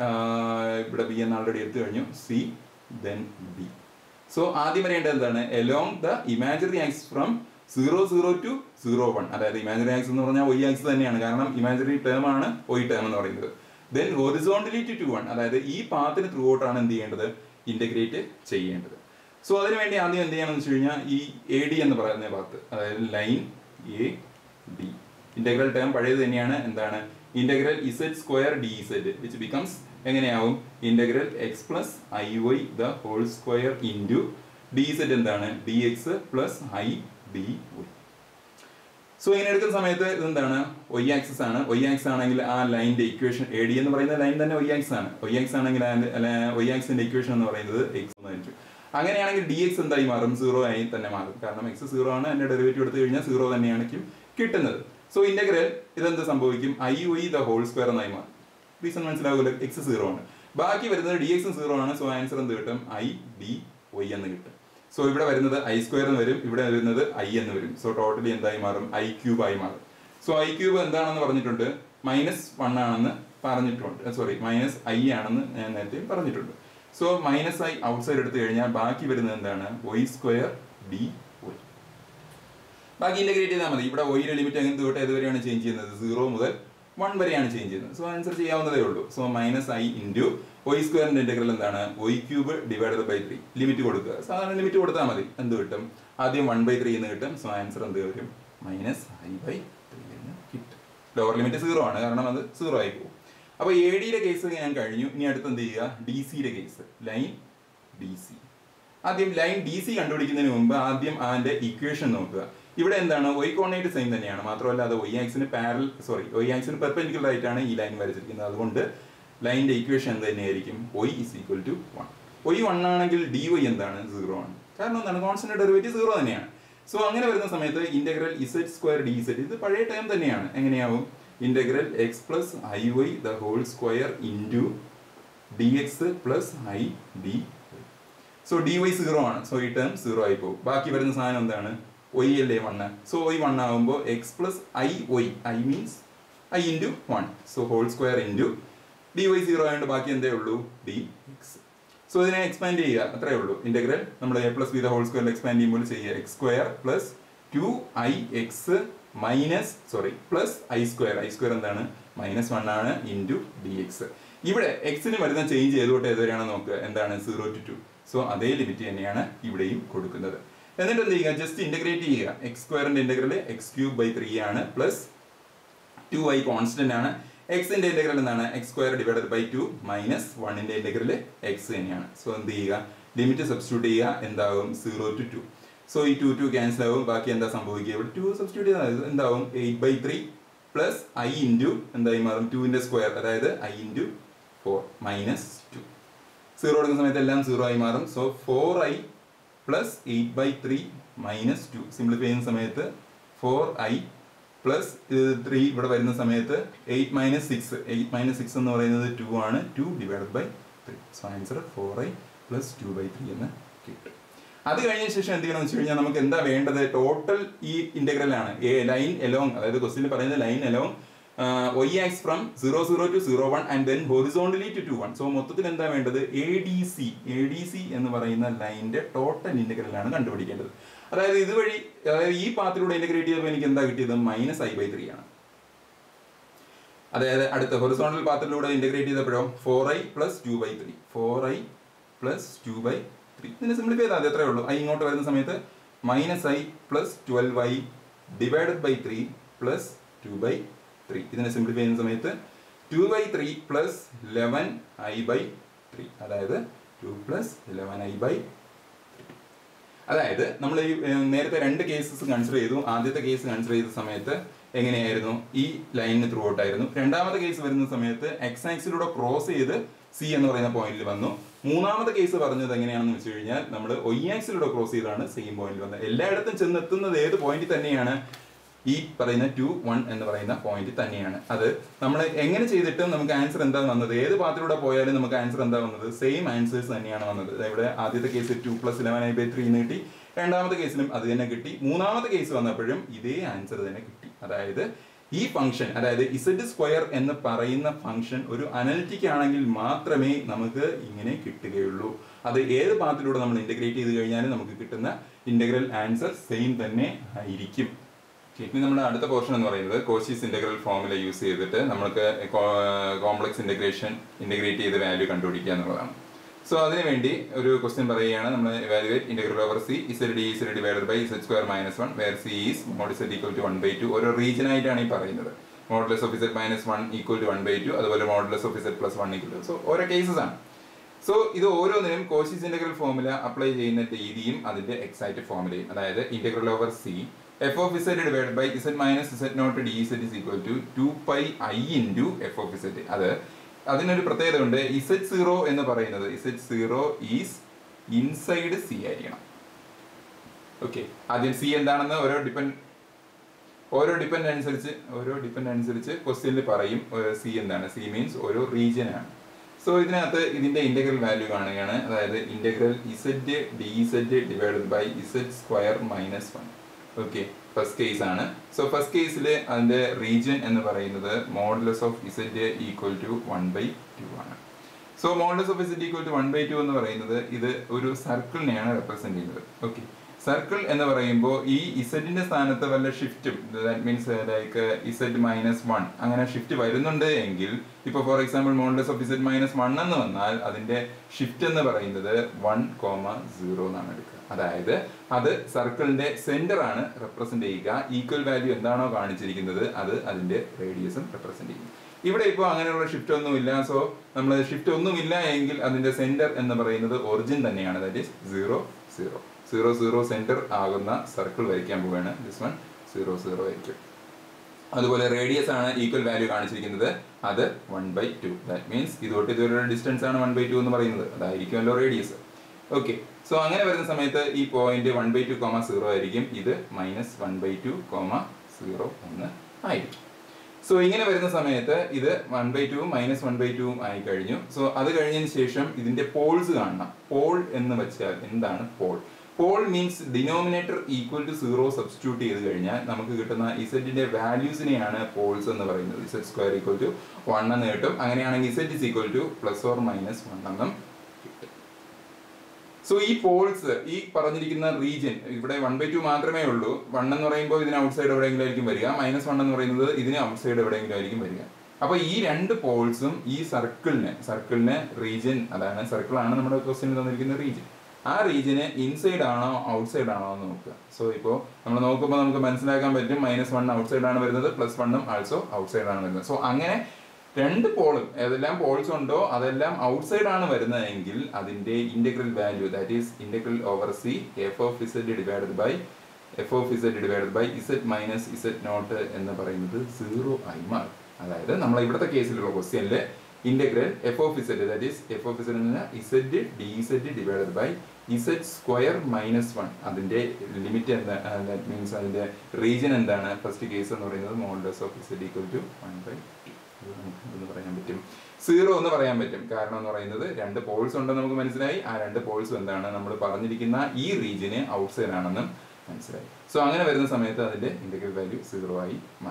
ഇവിടെ ബി എന്ന് ആൾറെഡി എടുത്തു കഴിഞ്ഞു സി ദെൻ ബി സോ ആദ്യം വരേണ്ടത് എന്താണ് along the imaginary axis from zero zero to zero one അതായത് ഇമാജിനറി ആക്സ് എന്ന് പറഞ്ഞാൽ ഒയ് ആക്സ് തന്നെയാണ് കാരണം ഇമാജിനറി ടേം ആണ് ഒയ് ടേം എന്ന് പറയുന്നത് then horizontally to two one അതായത് ഈ പാത്തിന് ത്രൂ ഔട്ടാണ് എന്ത് ചെയ്യേണ്ടത് ഇന്റഗ്രേറ്റ് ചെയ്യേണ്ടത് സോ അതിനുവേണ്ടി ആദ്യം എന്ത് ചെയ്യണമെന്ന് വെച്ച് കഴിഞ്ഞാൽ ഈ എ ഡി എന്ന് പറയുന്ന ഭാഗത്ത് അതായത് line A D integral term പഴയത് തന്നെയാണ് എന്താണ് integral Z square d z which becomes എങ്ങനെയാവും integral x plus I Y the whole square into d z എന്താണ് d X plus I D y so ഇങ്ങനെ എടുക്കുന്ന സമയത്ത് ഇതെന്താണ് ഒയ് ആക്സിസ് ആണ് ഒയ് ആക്സ് ആണെങ്കിൽ ആ ലൈനിന്റെ ഇക്വേഷൻ എ ഡി എന്ന് പറയുന്ന ലൈൻ തന്നെ ഒയ് ആക്സ് ആണ് ഒയ് ആക്സ് ആണെങ്കിൽ ഒയ് ആക്സിന്റെ ഇക്വേഷൻ എന്ന് പറയുന്നത് എക്സ് എന്നായിരിക്കും അങ്ങനെയാണെങ്കിൽ ഡി എക്സ് എന്തായി മാറും സീറോ ആയി തന്നെ മാറും കാരണം എക്സ് സീറോ ആണ് അതിന്റെ ഡെറിവേറ്റീവ് എടുത്തു കഴിഞ്ഞാൽ സീറോ തന്നെയായിരിക്കും കിട്ടുന്നത് സോ ഇന്റഗ്രൽ ഇതെന്ത് സംഭവിക്കും i Y the whole square എന്നായി മാറും റീസൺ മനസ്സിലാവില്ല എക്സ് സീറോ ആണ് ബാക്കി വരുന്നത് ഡി എക്സും സീറോ ആണ് സോ ആൻസർ എന്ത് കിട്ടും ഐ ഡി വൈ എന്ന് കിട്ടും സോ ഇവിടെ വരുന്നത് ഐ സ്ക്വയർ എന്ന് വരും ഇവിടെ വരുന്നത് ഐ എന്ന് വരും സോ ടോട്ടലി എന്തായി മാറും ഐ ക്യൂബ് ആയി മാറും സോ ഐ ക്യൂബ് എന്താണെന്ന് പറഞ്ഞിട്ടുണ്ട് മൈനസ് വൺ ആണെന്ന് പറഞ്ഞിട്ടുണ്ട് സോറി മൈനസ് ഐ ആണെന്ന് ഞാൻ നേരത്തെ പറഞ്ഞിട്ടുണ്ട് സോ മൈനസ് ഐ ഔട്ട്സൈഡ് എടുത്തു കഴിഞ്ഞാൽ ബാക്കി വരുന്നത് എന്താണ് വൈ സ്ക്വയർ ഡി വൈ ബാക്കി ഇന്റഗ്രേറ്റ് ചെയ്താൽ മതി ഇവിടെ ഒയിലെ ലിമിറ്റ് എങ്ങനെ തൊട്ട് ഏതുവരെയാണ് ചേഞ്ച് ചെയ്യുന്നത് സീറോ മുതൽ വൺ വരെയാണ് ചേഞ്ച് ചെയ്യുന്നത് സോ ആൻസർ ചെയ്യാവുന്നതേ ഉള്ളൂ സോ മൈനസ് ഐ ഇൻറ്റു ഒയ് സ്ക്വയറിന്റെ ഇന്റഗ്രൽ എന്താണ് y cube divided by three limit കൊടുക്കുക സാധാരണ ലിമിറ്റ് കൊടുത്താൽ മതി എന്ത് കിട്ടും ആദ്യം വൺ ബൈ ത്രീ എന്ന് കിട്ടും സോ ആൻസർ എന്ത് വരും മൈനസ് ഐ ബൈ ത്രീ എന്ന് കിട്ടും ലോവർ ലിമിറ്റ് സീറോ ആണ് കാരണം അത് സീറോ ആയി പോകും അപ്പോൾ എ ഡിയുടെ കേസ് ഞാൻ കഴിഞ്ഞു ഇനി അടുത്ത് എന്ത് ചെയ്യുക ഡി സിയുടെ കേസ് ലൈൻ ഡി സി ആദ്യം ലൈൻ ഡി സി കണ്ടുപിടിക്കുന്നതിന് മുമ്പ് ആദ്യം അതിന്റെ ഇക്വേഷൻ നോക്കുക ഇവിടെ എന്താണ് ഒയ് കോർഡിനേറ്റ് സെയിം തന്നെയാണ് മാത്രമല്ല അത് ഒയ് ആക്സിന് പാരൽ സോറി ഒയ് ആക്സിന് പെർപെൻഡിക്കുലർ ആയിട്ടാണ് ഈ ലൈൻ വരച്ചിരിക്കുന്നത് അതുകൊണ്ട് ലൈനിന്റെ ഇക്വേഷൻ എന്ത് തന്നെയായിരിക്കും y is equal to one y one ആണെങ്കിൽ ഡി വൈ എന്താണ് സീറോ ആണ് കാരണം എന്താണ് കോൺസ്റ്റന്റ് ഡെറിവേറ്റീവ് സീറോ തന്നെയാണ് സോ അങ്ങനെ വരുന്ന സമയത്ത് integral Z square d z ഇത് പഴയ ടൈം തന്നെയാണ് എങ്ങനെയാവും integral x plus I Y the whole square into D X plus I d so d y zero ആണ് സോ ഈ ടേം സീറോ ആയി പോകും ബാക്കി വരുന്ന സാധനം എന്താണ് ഒയ് അല്ലേ വണ്ണ് സോ ഒയ് വൺ ആകുമ്പോൾ x plus i y i means i into one so whole square into d y zero ആയതുകൊണ്ട് ബാക്കി എന്തേ ഉള്ളൂ ഡി എക്സ് സോ ഇതിനെ എക്സ്പാൻഡ് ചെയ്യുക അത്രേ ഉള്ളൂ ഇന്റഗ്രൽ നമ്മൾ A plus B the whole square expand ചെയ്യുമ്പോൾ ചെയ്യുക x square plus two i x minus sorry plus i square I square എന്താണ് മൈനസ് വൺ ആണ് ഇൻറ്റു ഡി എക്സ് ഇവിടെ എക്സിന് വരുന്ന ചേഞ്ച് ഏതുകൊണ്ട് ഏതുവരെയാണെന്ന് നോക്കുക എന്താണ് സീറോ ടു ടു സോ അതേ ലിമിറ്റ് തന്നെയാണ് ഇവിടെയും കൊടുക്കുന്നത് എന്നിട്ട് എന്ത് ചെയ്യുക ജസ്റ്റ് ഇന്റഗ്രേറ്റ് ചെയ്യുക എക്സ് സ്ക്വയറിന്റെ integral X cube by three ആണ് പ്ലസ് ടു ഐ കോൺസ്റ്റന്റ് ആണ് എക്സിന്റെ ഇന്റഗ്രൽ എന്താണ് X square divided by two minus വണ്ണിന്റെ ഇന്റഗ്രൽ എക്സ് തന്നെയാണ് സോ എന്ത് ചെയ്യുക ലിമിറ്റ് സബ്സ്റ്റിറ്റ്യൂട്ട് ചെയ്യുക എന്താകും സീറോ ടു ടു സോ ഈ ടു ടു ക്യാൻസൽ ആവും ബാക്കി എന്താ സംഭവിക്കുക ഇവിടെ ടു സബ്സ്റ്റിറ്റ്യൂട്ട് ചെയ്താൽ എന്താവും eight by three plus I into എന്തായി മാറും ടുവിന്റെ സ്ക്വയർ അതായത് I into four minus two zero എടുക്കുന്ന സമയത്ത് എല്ലാം സീറോ ആയി മാറും so four I plus eight by three minus two simplify ചെയ്യുന്ന സമയത്ത് ഫോർ ഐ പ്ലസ് ത്രീ ഇവിടെ വരുന്ന സമയത്ത് eight minus six eight minus six എന്ന് പറയുന്നത് ടു ആണ് two divide by three so answer four I plus two by three എന്ന് കിട്ടും അത് കഴിഞ്ഞ ശേഷം എന്ത് ചെയ്യണമെന്ന് വെച്ച് കഴിഞ്ഞാൽ നമുക്ക് എന്താ വേണ്ടത് ടോട്ടൽ ഈ ഇന്റഗ്രൽ ആണ് എ ലൈൻ എലോങ് അതായത് ക്വസ്റ്റിന് പറയുന്നത് ലൈൻ എലോങ് ഒയ് axis from zero zero to zero one and then horizontally to two one so മൊത്തത്തിൽ എന്താ വേണ്ടത് A D C A D C എന്ന് പറയുന്ന ലൈനിന്റെ ടോട്ടൽ ഇന്റഗ്രലാണ് കണ്ടുപിടിക്കേണ്ടത് അതായത് ഇതുവഴി അതായത് ഈ പാത്തിലൂടെ ഇന്റഗ്രേറ്റ് ചെയ്തപ്പോൾ എനിക്ക് എന്താ കിട്ടിയത് മൈനസ് ഐ ബൈ ത്രീ ആണ് അതായത് അടുത്ത ഹൊറിസോണ്ടൽ പാത്തിലൂടെ ഇന്റഗ്രേറ്റ് ചെയ്തപ്പോഴോ four I plus two by three four I plus two by three ഇതിന് സിംപ്ലിഫൈ ചെയ്താൽ അത്രേ ഉള്ളൂ ഐ ഇങ്ങോട്ട് വരുന്ന സമയത്ത് minus I plus twelve I divided by three plus two by three ഇതിനെ സിംപ്ലിഫൈ ചെയ്യുന്ന സമയത്ത് two by three plus eleven I by three അതായത് two plus eleven I by അതായത് നമ്മൾ ഈ ഏർ, നേരത്തെ രണ്ട് കേസസ് കൺസിഡർ ചെയ്തു ആദ്യത്തെ കേസ് കൺസിഡർ ചെയ്ത സമയത്ത് എങ്ങനെയായിരുന്നു ഈ ലൈനിന് ത്രൂ ഔട്ട് ആയിരുന്നു രണ്ടാമത്തെ കേസ് വരുന്ന സമയത്ത് എക്സ് ആക്സിലൂടെ ക്രോസ് ചെയ്ത് സി എന്ന് പറയുന്ന പോയിന്റിൽ വന്നു മൂന്നാമത്തെ കേസ് പറഞ്ഞത് എങ്ങനെയാണെന്ന് വെച്ച് കഴിഞ്ഞാൽ നമ്മൾ ഒയ് ആക്സിലൂടെ ക്രോസ് ചെയ്താണ് സെയിം പോയിന്റിൽ വന്നത് എല്ലായിടത്തും ചെന്നെത്തുന്നത് ഏത് പോയിന്റിൽ തന്നെയാണ് ഈ പറയുന്ന ടു വൺ എന്ന് പറയുന്ന പോയിന്റ് തന്നെയാണ് അത് നമ്മൾ എങ്ങനെ ചെയ്തിട്ടും നമുക്ക് ആൻസർ എന്താ വന്നത് ഏത് പാത്തിലൂടെ പോയാലും നമുക്ക് ആൻസർ എന്താ വന്നത് സെയിം ആൻസേഴ്സ് തന്നെയാണ് വന്നത് ഇവിടെ ആദ്യത്തെ case two plus eleven I by three എന്ന് കിട്ടി രണ്ടാമത്തെ കേസിലും അത് തന്നെ കിട്ടി മൂന്നാമത്തെ കേസ് വന്നപ്പോഴും ഇതേ ആൻസർ തന്നെ കിട്ടി അതായത് ഈ ഫംഗ്ഷൻ അതായത് ഇസഡ് സ്ക്വയർ എന്ന് പറയുന്ന ഫംഗ്ഷൻ ഒരു അനലിറ്റിക് ആണെങ്കിൽ മാത്രമേ നമുക്ക് ഇങ്ങനെ കിട്ടുകയുള്ളൂ അത് ഏത് പാത്തിലൂടെ നമ്മൾ ഇന്റഗ്രേറ്റ് ചെയ്ത് കഴിഞ്ഞാലും നമുക്ക് കിട്ടുന്ന ഇന്റഗ്രൽ ആൻസർ സെയിം തന്നെ ആയിരിക്കും Okay, ഇനി നമ്മുടെ അടുത്ത പോർഷൻ എന്ന് പറയുന്നത് കോശീസ് ഇന്റഗ്രൽ ഫോർമുല യൂസ് ചെയ്തിട്ട് നമുക്ക് കോംപ്ലക്സ് ഇന്റഗ്രേഷൻ ഇന്റഗ്രേറ്റ് ചെയ്ത് വാല്യൂ കണ്ടുപിടിക്കുക എന്നുള്ളതാണ് സോ അതിനുവേണ്ടി ഒരു ക്വസ്റ്റ്യൻ പറയുകയാണ് നമ്മൾ evaluate integral over C Z D Z divided by Z square minus one where C is mod Z equal to one by two ഓരോ റീജിയൻ ആയിട്ടാണ് ഈ പറയുന്നത് modulus of Z minus one equal to one by two അതുപോലെ modulus of Z plus one equal to so ഓരോ cases ആണ് so ഇത് ഓരോന്നിനും Cauchy's integral formula apply ചെയ്യുന്ന രീതിയും അതിന്റെ എക്സൈറ്റ് ഫോർമുലയും അതായത് integral over C F of Z divide by Z minus Z not D Z is equal to two pi I into F of Z അത് അതിനൊരു പ്രത്യേകത ഉണ്ട് ഇസഡ് സീറോ എന്ന് പറയുന്നത് Z zero is inside C ആയിരിക്കണം okay ആദ്യം C എന്താണെന്ന് ഓരോ ഡിപ്പെൻഡ് ഓരോ ഡിപ്പെൻഡ് അനുസരിച്ച് ഓരോ ഡിപ്പെൻഡ് അനുസരിച്ച് ക്വസ്റ്റ്യനിൽ പറയും സി എന്താണ് സി മീൻസ് ഓരോ റീജിയൻ ആണ് സോ ഇതിനകത്ത് ഇതിന്റെ ഇന്റഗ്രൽ വാല്യൂ കാണുകയാണ് അതായത് integral Z D Z divided by Z square minus one okay first case ആണ് സോ ഫസ്റ്റ് കേസിൽ അതിന്റെ റീജിയൻ എന്ന് പറയുന്നത് modulus of Z equal to one by two ആണ് so modulus of Z equal to one by two എന്ന് പറയുന്നത് ഇത് ഒരു സർക്കിളിനെയാണ് റെപ്രസെന്റ് ചെയ്യുന്നത് ഓക്കെ സർക്കിൾ എന്ന് പറയുമ്പോൾ ഈ ഇസഡിന്റെ സ്ഥാനത്ത് വല്ല ഷിഫ്റ്റും that means like Z minus one അങ്ങനെ ഷിഫ്റ്റ് വരുന്നുണ്ട് എങ്കിൽ ഇപ്പോൾ for example modulus of Z minus one എന്ന് വന്നാൽ അതിന്റെ ഷിഫ്റ്റ് എന്ന് പറയുന്നത് വൺ കോമ സീറോ എന്നാണ് എടുക്കുക അതായത് അത് സർക്കിളിന്റെ സെന്റർ ആണ് റെപ്രസെന്റ് ചെയ്യുക ഈക്വൽ വാല്യൂ എന്താണോ കാണിച്ചിരിക്കുന്നത് അത് അതിന്റെ റേഡിയസും റെപ്രസെന്റ് ചെയ്യും ഇവിടെ ഇപ്പോൾ അങ്ങനെയുള്ള ഷിഫ്റ്റ് ഒന്നുമില്ല സോ നമ്മൾ ഷിഫ്റ്റ് ഒന്നുമില്ല എങ്കിൽ അതിന്റെ സെന്റർ എന്ന് പറയുന്നത് ഒറിജിൻ തന്നെയാണ് that is zero zero zero zero centre ആകുന്ന സർക്കിൾ വരയ്ക്കാൻ പോവുകയാണ് ദിസ് വൺ സീറോ സീറോ ആയിരിക്കും അതുപോലെ റേഡിയസ് ആണ് ഈക്വൽ വാല്യൂ കാണിച്ചിരിക്കുന്നത് അത് one by two that means ഇതോട്ട് ഇതുവരെ ഡിസ്റ്റൻസ് ആണ് വൺ ബൈ ടു എന്ന് പറയുന്നത് അതായിരിക്കുമല്ലോ റേഡിയസ് ഓക്കെ സോ അങ്ങനെ വരുന്ന സമയത്ത് ഈ point one by two comma zero ആയിരിക്കും ഇത് minus one by two comma zero എന്ന് ആയിരിക്കും സോ ഇങ്ങനെ വരുന്ന സമയത്ത് ഇത് one by two minus one by two ആയി കഴിഞ്ഞു സോ അത് കഴിഞ്ഞതിന് ശേഷം ഇതിന്റെ പോൾസ് കാണണം പോൾ എന്ന് വെച്ചാൽ എന്താണ് pole pole means denominator equal to zero substitute ചെയ്ത് കഴിഞ്ഞാൽ നമുക്ക് കിട്ടുന്ന ഇസെറ്റിന്റെ വാല്യൂസിനെയാണ് പോൾസ് എന്ന് പറയുന്നത് Z square equal to one എന്ന് കിട്ടും അങ്ങനെയാണെങ്കിൽ Z is equal to plus or minus one എന്നും കിട്ടും സോ ഈ പോൾസ് ഈ പറഞ്ഞിരിക്കുന്ന റീജിയൻ ഇവിടെ വൺ ബൈ ടു മാത്രമേ ഉള്ളൂ വൺ എന്ന് പറയുമ്പോൾ ഇതിന് ഔട്ട് സൈഡ് എവിടെയെങ്കിലും ആയിരിക്കും വരിക മൈനസ് വൺ എന്ന് പറയുന്നത് ഇതിന് ഔട്ട് സൈഡ് എവിടെയെങ്കിലും ആയിരിക്കും വരിക അപ്പൊ ഈ രണ്ട് പോൾസും ഈ സർക്കിളിന് സർക്കിളിന് റീജിയൻ അതാണ് സർക്കിളാണ് നമ്മുടെ ക്വസ്റ്റ്യൻ തന്നിരിക്കുന്ന റീജിയൻ ആ റീജിയന് ഇൻസൈഡ് ആണോ ഔട്ട് സൈഡ് ആണോ എന്ന് നോക്കുക സോ ഇപ്പോൾ നമ്മൾ നോക്കുമ്പോൾ നമുക്ക് മനസ്സിലാക്കാൻ പറ്റും മൈനസ് വൺ ഔട്ട് സൈഡ് ആണ് വരുന്നത് പ്ലസ് വണ്ണും ആൾസോ ഔട്ട് സൈഡ് ആണ് വരുന്നത് സോ അങ്ങനെ രണ്ട് പോളും ഏതെല്ലാം പോൾസ് ഉണ്ടോ അതെല്ലാം ഔട്ട് സൈഡ് ആണ് വരുന്നതെങ്കിൽ അതിന്റെ integral value that is integral over C F of Z divided by F of Z divided by Z minus Z not എന്ന് പറയുന്നത് സീറോ ആയി മാറും അതായത് നമ്മൾ ഇവിടുത്തെ കേസിലുള്ള ക്വസ്റ്റ്യനിൽ integral F of Z that is F of Z എന്ന് Z D Z divided by Z square minus one അതിന്റെ ലിമിറ്റ് എന്താ ദാറ്റ് മീൻസ് അതിന്റെ റീജിയൻ എന്താണ് ഫസ്റ്റ് കേസ് എന്ന് പറയുന്നത് modulus of Z equal to one by two എന്ന് പറയാൻ പറ്റും സീറോ എന്ന് പറയാൻ പറ്റും കാരണം എന്ന് പറയുന്നത് രണ്ട് പോൾസ് ഉണ്ടെന്ന് നമുക്ക് മനസ്സിലായി ആ രണ്ട് പോൾസും എന്താണ് നമ്മൾ പറഞ്ഞിരിക്കുന്ന ഈ റീജിയന് ഔട്ട് സൈഡ് ആണെന്നും മനസ്സിലായി സോ അങ്ങനെ വരുന്ന സമയത്ത് അതിന്റെ ഇന്റഗ്രൽ വാല്യൂ സീറോ ആയി മാറി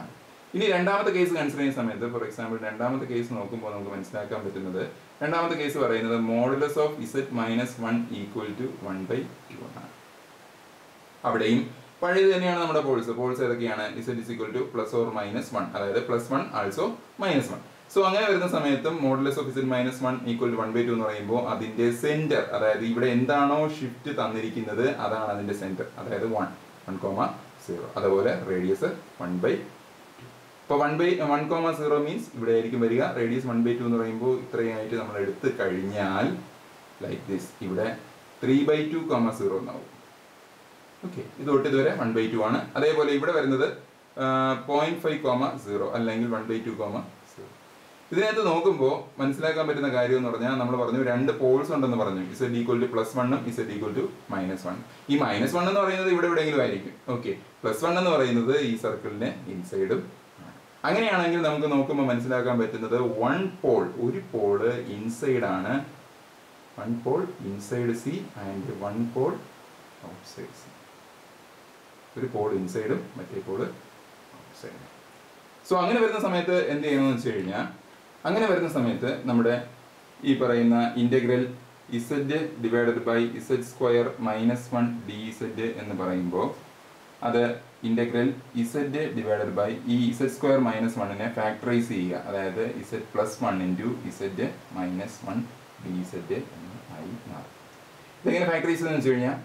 ഇനി രണ്ടാമത്തെ കേസ് കൺസിഡർ ചെയ്യുന്ന സമയത്ത് ഫോർ എക്സാമ്പിൾ രണ്ടാമത്തെ കേസ് നോക്കുമ്പോൾ നമുക്ക് മനസ്സിലാക്കാൻ പറ്റുന്നത് രണ്ടാമത്തെ കേസ് പറയുന്നത് modulus of Z minus one equal to one by two ആണ് അവിടെയും പഴയത് തന്നെയാണ് നമ്മുടെ പോൾസ് പോൾസ് ഏതൊക്കെയാണ് Z is equal to plus or minus one അതായത് plus one also minus one so അങ്ങനെ വരുന്ന സമയത്തും modulus of Z minus one equal to one by two എന്ന് പറയുമ്പോൾ അതിന്റെ സെന്റർ അതായത് ഇവിടെ എന്താണോ ഷിഫ്റ്റ് തന്നിരിക്കുന്നത് അതാണ് അതിന്റെ സെന്റർ അതായത് വൺ വൺ കോമ സീറോ അതുപോലെ റേഡിയസ് വൺ ബൈ ഇപ്പോൾ one by one comma zero means ഇവിടെ ആയിരിക്കും വരിക റേഡിയസ് വൺ ബൈ ടു എന്ന് പറയുമ്പോൾ ഇത്രയായിട്ട് നമ്മൾ എടുത്ത് കഴിഞ്ഞാൽ ലൈക്ക് ദിസ് ഇവിടെ three by two comma zero എന്നാവും ഓക്കെ ഇത് തൊട്ട് ഇതുവരെ വൺ ബൈ ടു ആണ് അതേപോലെ ഇവിടെ വരുന്നത് പോയിന്റ് ഫൈവ് കോമ സീറോ അല്ലെങ്കിൽ one by two comma zero ഇതിനകത്ത് നോക്കുമ്പോൾ മനസ്സിലാക്കാൻ പറ്റുന്ന കാര്യം എന്ന് പറഞ്ഞാൽ നമ്മൾ പറഞ്ഞു രണ്ട് പോൾസ് ഉണ്ടെന്ന് പറഞ്ഞു ഇസഡ് ഈക്വൽ ടു പ്ലസ് വണ്ണും Z equal to minus one ഈ മൈനസ് വൺ എന്ന് പറയുന്നത് ഇവിടെ എവിടെയെങ്കിലും ആയിരിക്കും ഓക്കെ പ്ലസ് വൺ എന്ന് പറയുന്നത് ഈ സർക്കിളിന് ഇൻസൈഡും അങ്ങനെയാണെങ്കിൽ നമുക്ക് നോക്കുമ്പോൾ മനസ്സിലാക്കാൻ പറ്റുന്നത് വൺ പോൾ ഒരു പോള് ഇൻസൈഡ് ആണ് one pole inside C and one pole outside C ഒരു പോൾ ഇൻസൈഡും മറ്റേ പോള് ഔട്ട്സൈഡും സോ അങ്ങനെ വരുന്ന സമയത്ത് എന്ത് ചെയ്യണമെന്ന് വെച്ച് കഴിഞ്ഞാൽ അങ്ങനെ വരുന്ന സമയത്ത് നമ്മുടെ ഈ പറയുന്ന integral Z divided by Z square minus one D Z എന്ന് പറയുമ്പോൾ അത് ഇൻ്റഗ്രൽ ഇസഡ് ഡിവൈഡഡ് ബൈ ഈ ഇസഡ് സ്ക്വയർ മൈനസ് വണ്ണിനെ ഫാക്ടറൈസ് ചെയ്യുക അതായത് Z plus one into Z minus one D Z എന്ന് ആയി മാറും ഇതെങ്ങനെ ഫാക്ടറൈസ് ചെയ്യുന്നത് വെച്ച് കഴിഞ്ഞാൽ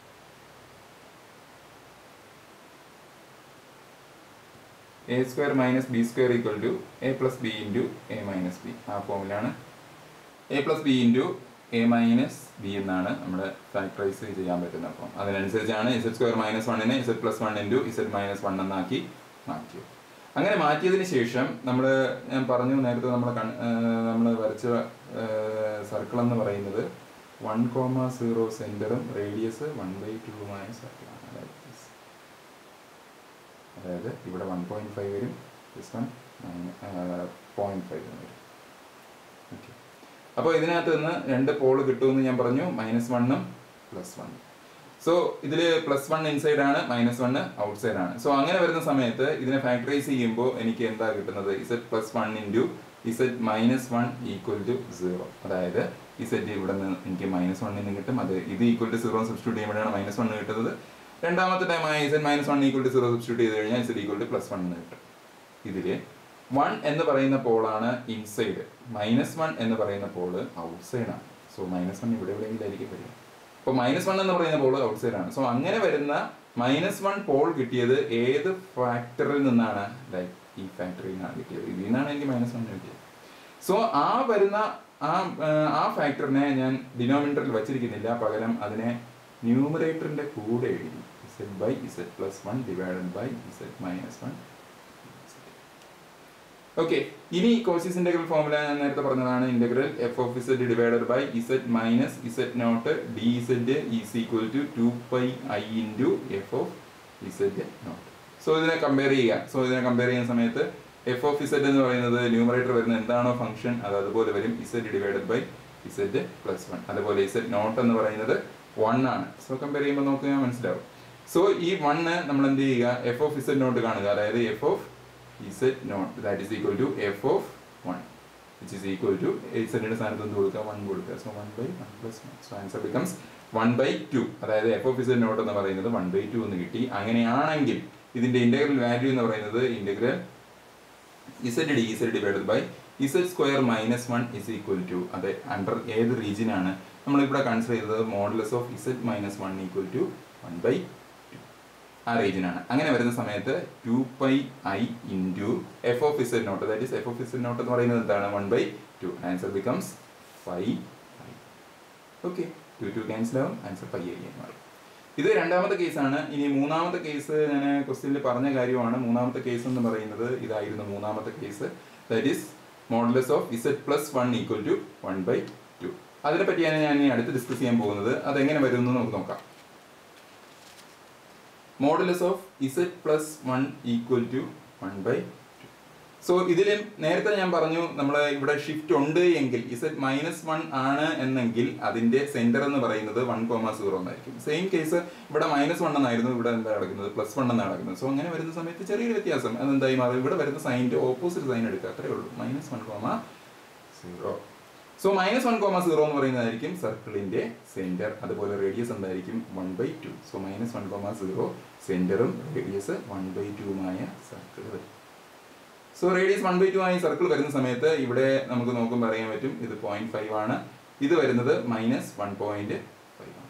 A square minus B square equal to A plus B into A minus B ആ ഫോമിലാണ് A plus B into A minus B എന്നാണ് നമ്മുടെ ഫാക്ടറൈസ് ചെയ്യാൻ പറ്റുന്നത് അപ്പം അതിനനുസരിച്ചാണ് ഇസഡ് സ്ക്വയർ മൈനസ് വണ്ണിനെ Z plus one into Z minus one എന്നാക്കി മാറ്റിയത് അങ്ങനെ മാറ്റിയതിന് ശേഷം നമ്മൾ ഞാൻ പറഞ്ഞു നേരത്തെ നമ്മൾ നമ്മൾ വരച്ച സർക്കിൾ എന്ന് പറയുന്നത് വൺ കോമ സീറോ സെൻറ്ററും റേഡിയസ് വൺ ബൈ ടുവുമായ സർക്കിളാണ് അതായത് this. അതായത് ഇവിടെ വൺ പോയിന്റ് ഫൈവ് വരും ദിസ് വൺ പോയിന്റ് ഫൈവ് വരും ഓക്കെ അപ്പോൾ ഇതിനകത്ത് നിന്ന് രണ്ട് പോൾ കിട്ടുമെന്ന് ഞാൻ പറഞ്ഞു മൈനസ് വണ്ണും പ്ലസ് വണ്ണും സോ ഇതിൽ പ്ലസ് വൺ ഇൻസൈഡ് ആണ് മൈനസ് വൺ ഔട്ട്സൈഡ് ആണ് സോ അങ്ങനെ വരുന്ന സമയത്ത് ഇതിനെ ഫാക്ടറൈസ് ചെയ്യുമ്പോൾ എനിക്ക് എന്താ കിട്ടുന്നത് Z plus one into Z minus one equal to zero അതായത് ഇസഡ് ഇവിടെ നിന്ന് എനിക്ക് മൈനസ് വണ്ണിൽ നിന്ന് കിട്ടും അത് ഇത് ഈക്വൽ ടു സീറോ സബ്സ്റ്റിറ്റ്യൂട്ട് ചെയ്യുമ്പോഴാണ് മൈനസ് വൺ കിട്ടുന്നത് രണ്ടാമത്തെ time Z minus one equal to zero substitute ചെയ്ത് കഴിഞ്ഞാൽ Z equal to plus one എന്ന് കിട്ടും ഇതില് വൺ എന്ന് പറയുന്ന പോളാണ് ഇൻസൈഡ് മൈനസ് വൺ എന്ന് പറയുന്ന പോള് ഔട്ട്സൈഡ് ആണ് സോ മൈനസ് വൺ ഇവിടെ എവിടെയെങ്കിലും ആയിരിക്കും വരിക അപ്പോൾ മൈനസ് വൺ എന്ന് പറയുന്ന പോള് ഔട്ട്സൈഡ് ആണ് സോ അങ്ങനെ വരുന്ന മൈനസ് വൺ പോൾ കിട്ടിയത് ഏത് ഫാക്ടറിൽ നിന്നാണ് ലൈക്ക് ഈ ഫാക്ടറിയിൽ നിന്നാണ് കിട്ടിയത് ഇതിൽ നിന്നാണ് എനിക്ക് മൈനസ് വൺ കിട്ടിയത് സോ ആ വരുന്ന ആ ആ, ആ ഫാക്ടറിനെ ഞാൻ ഡിനോമിനേറ്ററിൽ വച്ചിരിക്കുന്നില്ല പകരം അതിനെ ന്യൂമറേറ്ററിന്റെ കൂടെ എഴുതി Z by Z plus one divided by Z minus one okay ഇനി കോസിസ് ഇന്റഗ്രൽ ഫോർമുല ഞാൻ നേരത്തെ പറഞ്ഞതാണ് integral F of Z divided by Z minus Z not D Z is equal to two pi I into F of Z not so ഇതിനെ compare ചെയ്യുക so ഇതിനെ compare ചെയ്യുന്ന സമയത്ത് F of z എന്ന് പറയുന്നത് ന്യൂമറേറ്റർ വരുന്ന എന്താണോ function അത് അതുപോലെ വരും Z divided by Z plus one അതുപോലെ ഇസെഡ് നോട്ട് എന്ന് പറയുന്നത് വൺ ആണ് സോ കമ്പയർ ചെയ്യുമ്പോൾ നോക്കുക മനസ്സിലാവും സോ ഈ വണ്ണ് നമ്മൾ എന്ത് ചെയ്യുക എഫ് ഓഫ് ഇസെഡ് നോട്ട് കാണുക അതായത് F of Z not that is equal to F of one which is equal to ഇസെഡിന്റെ സ്ഥാനത്ത് എന്ത് കൊടുക്കുക വൺ കൊടുക്കുക so one by one plus one so answer becomes one by two അതായത് F of Z not എന്ന് പറയുന്നത് one by two എന്ന് കിട്ടി അങ്ങനെയാണെങ്കിൽ ഇതിന്റെ ഇന്റഗ്രൽ വാല്യൂ എന്ന് പറയുന്നത് integral Z D Z divided by Z square minus one is equal to അത് അണ്ടർ ഏത് റീജിയൻ ആണ് നമ്മളിവിടെ കൺസിഡർ ചെയ്തത് modulus of Z minus one equal to one by two ആ റീജിയൻ ആണ് അങ്ങനെ വരുന്ന സമയത്ത് two pi I into F of Z not that is F of Z not എന്ന് പറയുന്നത് എന്താണ് one by two answer becomes five I okay two two cancel ആവും answer five I എന്ന് പറയും ഇത് രണ്ടാമത്തെ കേസാണ് ഇനി മൂന്നാമത്തെ കേസ് ഞാൻ ക്വസ്റ്റ്യനിൽ പറഞ്ഞ കാര്യമാണ് മൂന്നാമത്തെ കേസ് എന്ന് പറയുന്നത് ഇതായിരുന്നു മൂന്നാമത്തെ case that is modulus of Z plus one equal to one by two അതിനെ പറ്റിയാണ് ഞാൻ ഇനി അടുത്ത് ഡിസ്കസ് ചെയ്യാൻ പോകുന്നത് അതെങ്ങനെ വരും എന്ന് നമുക്ക് നോക്കാം modulus of Z plus one equal to one by two so ഇതിൽ നേരത്തെ ഞാൻ പറഞ്ഞു നമ്മൾ ഇവിടെ ഷിഫ്റ്റ് ഉണ്ട് എങ്കിൽ ഇസെറ്റ് മൈനസ് വൺ ആണ് എന്നെങ്കിൽ അതിന്റെ സെന്റർ എന്ന് പറയുന്നത് വൺ കോമ സീറോ എന്നായിരിക്കും സെയിം കേസ് ഇവിടെ മൈനസ് വൺ എന്നായിരുന്നു ഇവിടെ എന്താ നടക്കുന്നത് പ്ലസ് വൺ എന്നാണ് നടക്കുന്നത് സോ അങ്ങനെ വരുന്ന സമയത്ത് ചെറിയൊരു വ്യത്യാസം അതെന്തായി മാറും ഇവിടെ വരുന്ന സൈനിന്റെ ഓപ്പോസിറ്റ് സൈൻ എടുക്കുക അത്രേ ഉള്ളൂ minus one comma zero so minus one comma zero എന്ന് പറയുന്നതായിരിക്കും സർക്കിളിന്റെ സെന്റർ അതുപോലെ റേഡിയസ് എന്തായിരിക്കും one by two so minus one comma zero സെന്ററും റേഡിയസ് വൺ ബൈ ടുവുമായ സർക്കിൾ വരും so radius one by two ആയി സർക്കിൾ വരുന്ന സമയത്ത് ഇവിടെ നമുക്ക് നോക്കുമ്പോൾ അറിയാൻ പറ്റും ഇത് പോയിന്റ് ഫൈവ് ആണ് ഇത് വരുന്നത് മൈനസ് വൺ പോയിന്റ് ഫൈവ് ആണ്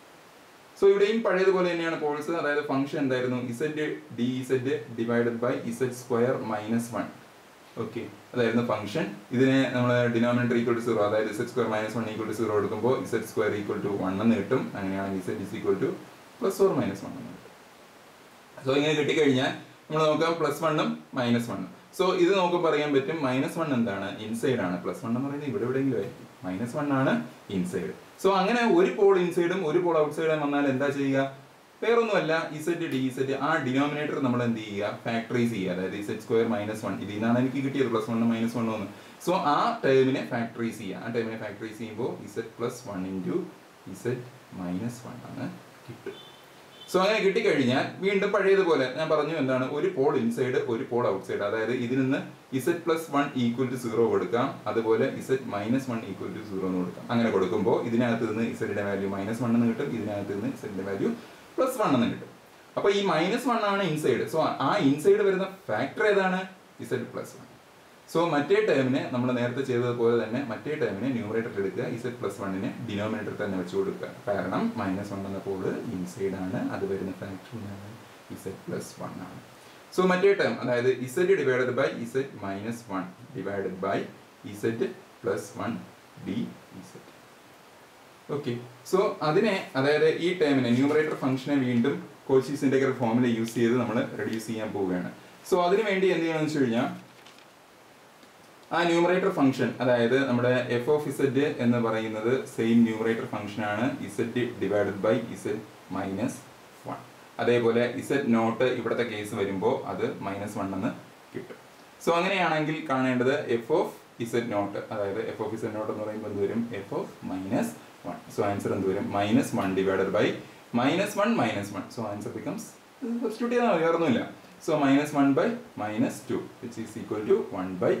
സോ ഇവിടെയും പഴയതുപോലെ തന്നെയാണ് പോൾസ് അതായത് ഫംഗ്ഷൻ എന്തായിരുന്നു Z D Z divided by Z square minus one okay അതായിരുന്നു ഫംഗ്ഷൻ ഇതിനെ നമ്മൾ ഡിനോമിനേറ്റർ ഈക്വൽ ടു സീറോ അതായത് Z square minus one equal to zero എടുക്കുമ്പോൾ Z square equal to one എന്ന് കിട്ടും അങ്ങനെയാണെങ്കിൽ Z is equal to plus or minus one എന്ന് കിട്ടും സോ ഇങ്ങനെ കിട്ടിക്കഴിഞ്ഞാൽ നമ്മൾ നോക്കാം പ്ലസ് വണ്ണും മൈനസ് വണ്ണും സോ ഇത് നോക്കുമ്പോൾ അറിയാൻ പറ്റും മൈനസ് വൺ എന്താണ് ഇൻസൈഡ് ആണ് പ്ലസ് വൺ എന്ന് പറയുന്നത് ഇവിടെ എവിടെയെങ്കിലും ആയിരിക്കും മൈനസ് വൺ ആണ് ഇൻസൈഡ് സോ അങ്ങനെ ഒരു പോൾ ഇൻസൈഡും ഒരു പോൾ ഔട്ട്സൈഡും വന്നാൽ എന്താ ചെയ്യുക വേറൊന്നുമല്ല ഇസെറ്റ് ഡി ഇസെറ്റ് ആ ഡിനോമിനേറ്റർ നമ്മൾ എന്ത് ചെയ്യുക ഫാക്ടറൈസ് ചെയ്യുക അതായത് ഇസെറ്റ് സ്ക്വയർ മൈനസ് വൺ ഇതിൽ നിന്നാണ് എനിക്ക് കിട്ടിയത് പ്ലസ് വൺ മൈനസ് വൺ ഒന്ന് സോ ആ ടേമിനെ ഫാക്ടറൈസ് ചെയ്യുക ആ ടേമിനെ ഫാക്ടറൈസ് ചെയ്യുമ്പോൾ Z plus one into Z minus one ആണ് കിട്ടും സോ അങ്ങനെ കിട്ടിക്കഴിഞ്ഞാൽ വീണ്ടും പഴയതുപോലെ ഞാൻ പറഞ്ഞു എന്താണ് ഒരു പോൾ ഇൻസൈഡ് ഒരു പോൾ ഔട്ട്സൈഡ് അതായത് ഇതിൽ നിന്ന് Z plus one equal to zero കൊടുക്കാം അതുപോലെ Z minus one equal to zero എന്ന് കൊടുക്കാം അങ്ങനെ കൊടുക്കുമ്പോൾ ഇതിനകത്ത് നിന്ന് ഇസെറ്റിന്റെ വാല്യൂ മൈനസ് വൺ എന്ന് കിട്ടും ഇതിനകത്ത് നിന്ന് ഇസെറ്റിന്റെ വാല്യൂ പ്ലസ് വൺ എന്ന് കിട്ടും അപ്പൊ ഈ മൈനസ് വൺ ആണ് ഇൻസൈഡ് സോ ആ ഇൻസൈഡ് വരുന്ന ഫാക്ടർ ഏതാണ് ഇസെറ്റ് പ്ലസ് വൺ സോ മറ്റേ ടേമിനെ നമ്മൾ നേരത്തെ ചെയ്തതുപോലെ തന്നെ മറ്റേ ടേമിനെ ന്യൂമറേറ്റർ എടുക്കുക ഇസെറ്റ് പ്ലസ് വണ്ണിനെ ഡിനോമിനേറ്റർ തന്നെ വെച്ച് കൊടുക്കുക കാരണം മൈനസ് വൺ എന്ന പോള് ഇൻസൈഡ് ആണ് അത് വരുന്ന ഫാക്ടർ ഇസെറ്റ് പ്ലസ് വൺ ആണ് സോ മറ്റേ ടേം അതായത് Z divided by ഇസെറ്റ് minus one divided by Z plus one D ഇസെറ്റ് okay so അതിനെ അതായത് ഈ ടേമിനെ ന്യൂമറേറ്റർ ഫംഗ്ഷനെ വീണ്ടും കോച്ചീസ് ഇന്റഗ്രൽ ഫോമിൽ യൂസ് ചെയ്ത് നമ്മൾ റെഡ്യൂസ് ചെയ്യാൻ പോവുകയാണ് സോ അതിന് വേണ്ടി എന്ത് ചെയ്യണമെന്ന് വെച്ച് കഴിഞ്ഞാൽ ആ ന്യൂമറേറ്റർ ഫംഗ്ഷൻ അതായത് നമ്മുടെ എഫ് ഓഫ് ഇസഡ് എന്ന് പറയുന്നത് സെയിം ന്യൂമറേറ്റർ ഫംഗ്ഷൻ ആണ് Z divided by Z minus one അതേപോലെ ഇസഡ് നോട്ട് ഇവിടുത്തെ കേസ് വരുമ്പോൾ അത് മൈനസ് വൺ എന്ന് കിട്ടും സോ അങ്ങനെയാണെങ്കിൽ കാണേണ്ടത് എഫ് ഓഫ് ഇസഡ് നോട്ട് അതായത് എഫ് ഓഫ് ഇസഡ് നോട്ട് എന്ന് പറയുമ്പോൾ എന്ത് വരും F of minus one so answer എന്ത് വരും minus one divided by minus one minus one so answer becomes substitute ചെയ്താൽ മതി വേറൊന്നുമില്ല so minus one by minus to which is equal to one by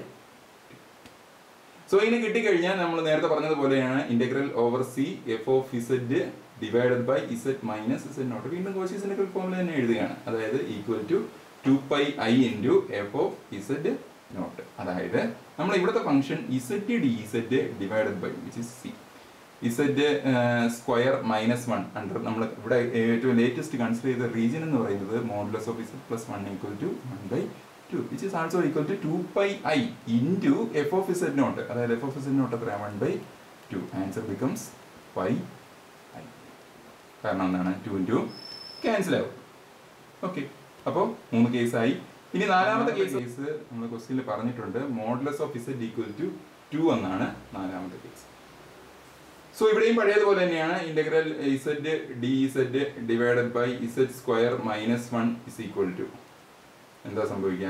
so ഇനി കിട്ടിക്കഴിഞ്ഞാൽ നമ്മൾ നേരത്തെ പറഞ്ഞതുപോലെയാണ് integral over C F of Z divided by Z minus Z naught വീണ്ടും Cauchy's integral ഫോമിൽ തന്നെ എഴുതുകയാണ് അതായത് equal to two pi I into F of Z naught അതായത് നമ്മൾ ഇവിടുത്തെ function Z D Z divided by which is C Z square minus one under നമ്മൾ ഇവിടെ ഏറ്റവും ലേറ്റസ്റ്റ് കൺസിഡർ ചെയ്ത റീജിയൻ എന്ന് പറയുന്നത് modulus of Z plus one equal to one by two which is also equal to two pi I into F of Z naught അതായത് F of Z naught എത്ര one by two answer becomes pi I കാരണം എന്താണ് two into cancel ആവും okay അപ്പോൾ മൂന്ന് കേസായി ഇനി നാലാമത്തെ case case നമ്മൾ ക്വസ്റ്റ്യനിൽ പറഞ്ഞിട്ടുണ്ട് modulus of Z equal to two എന്നാണ് നാലാമത്തെ കേസ് സോ ഇവിടെയും പഴയതുപോലെ തന്നെയാണ് integral Z D Z divided by Z square minus one is equal to എന്താ സംഭവിക്കുക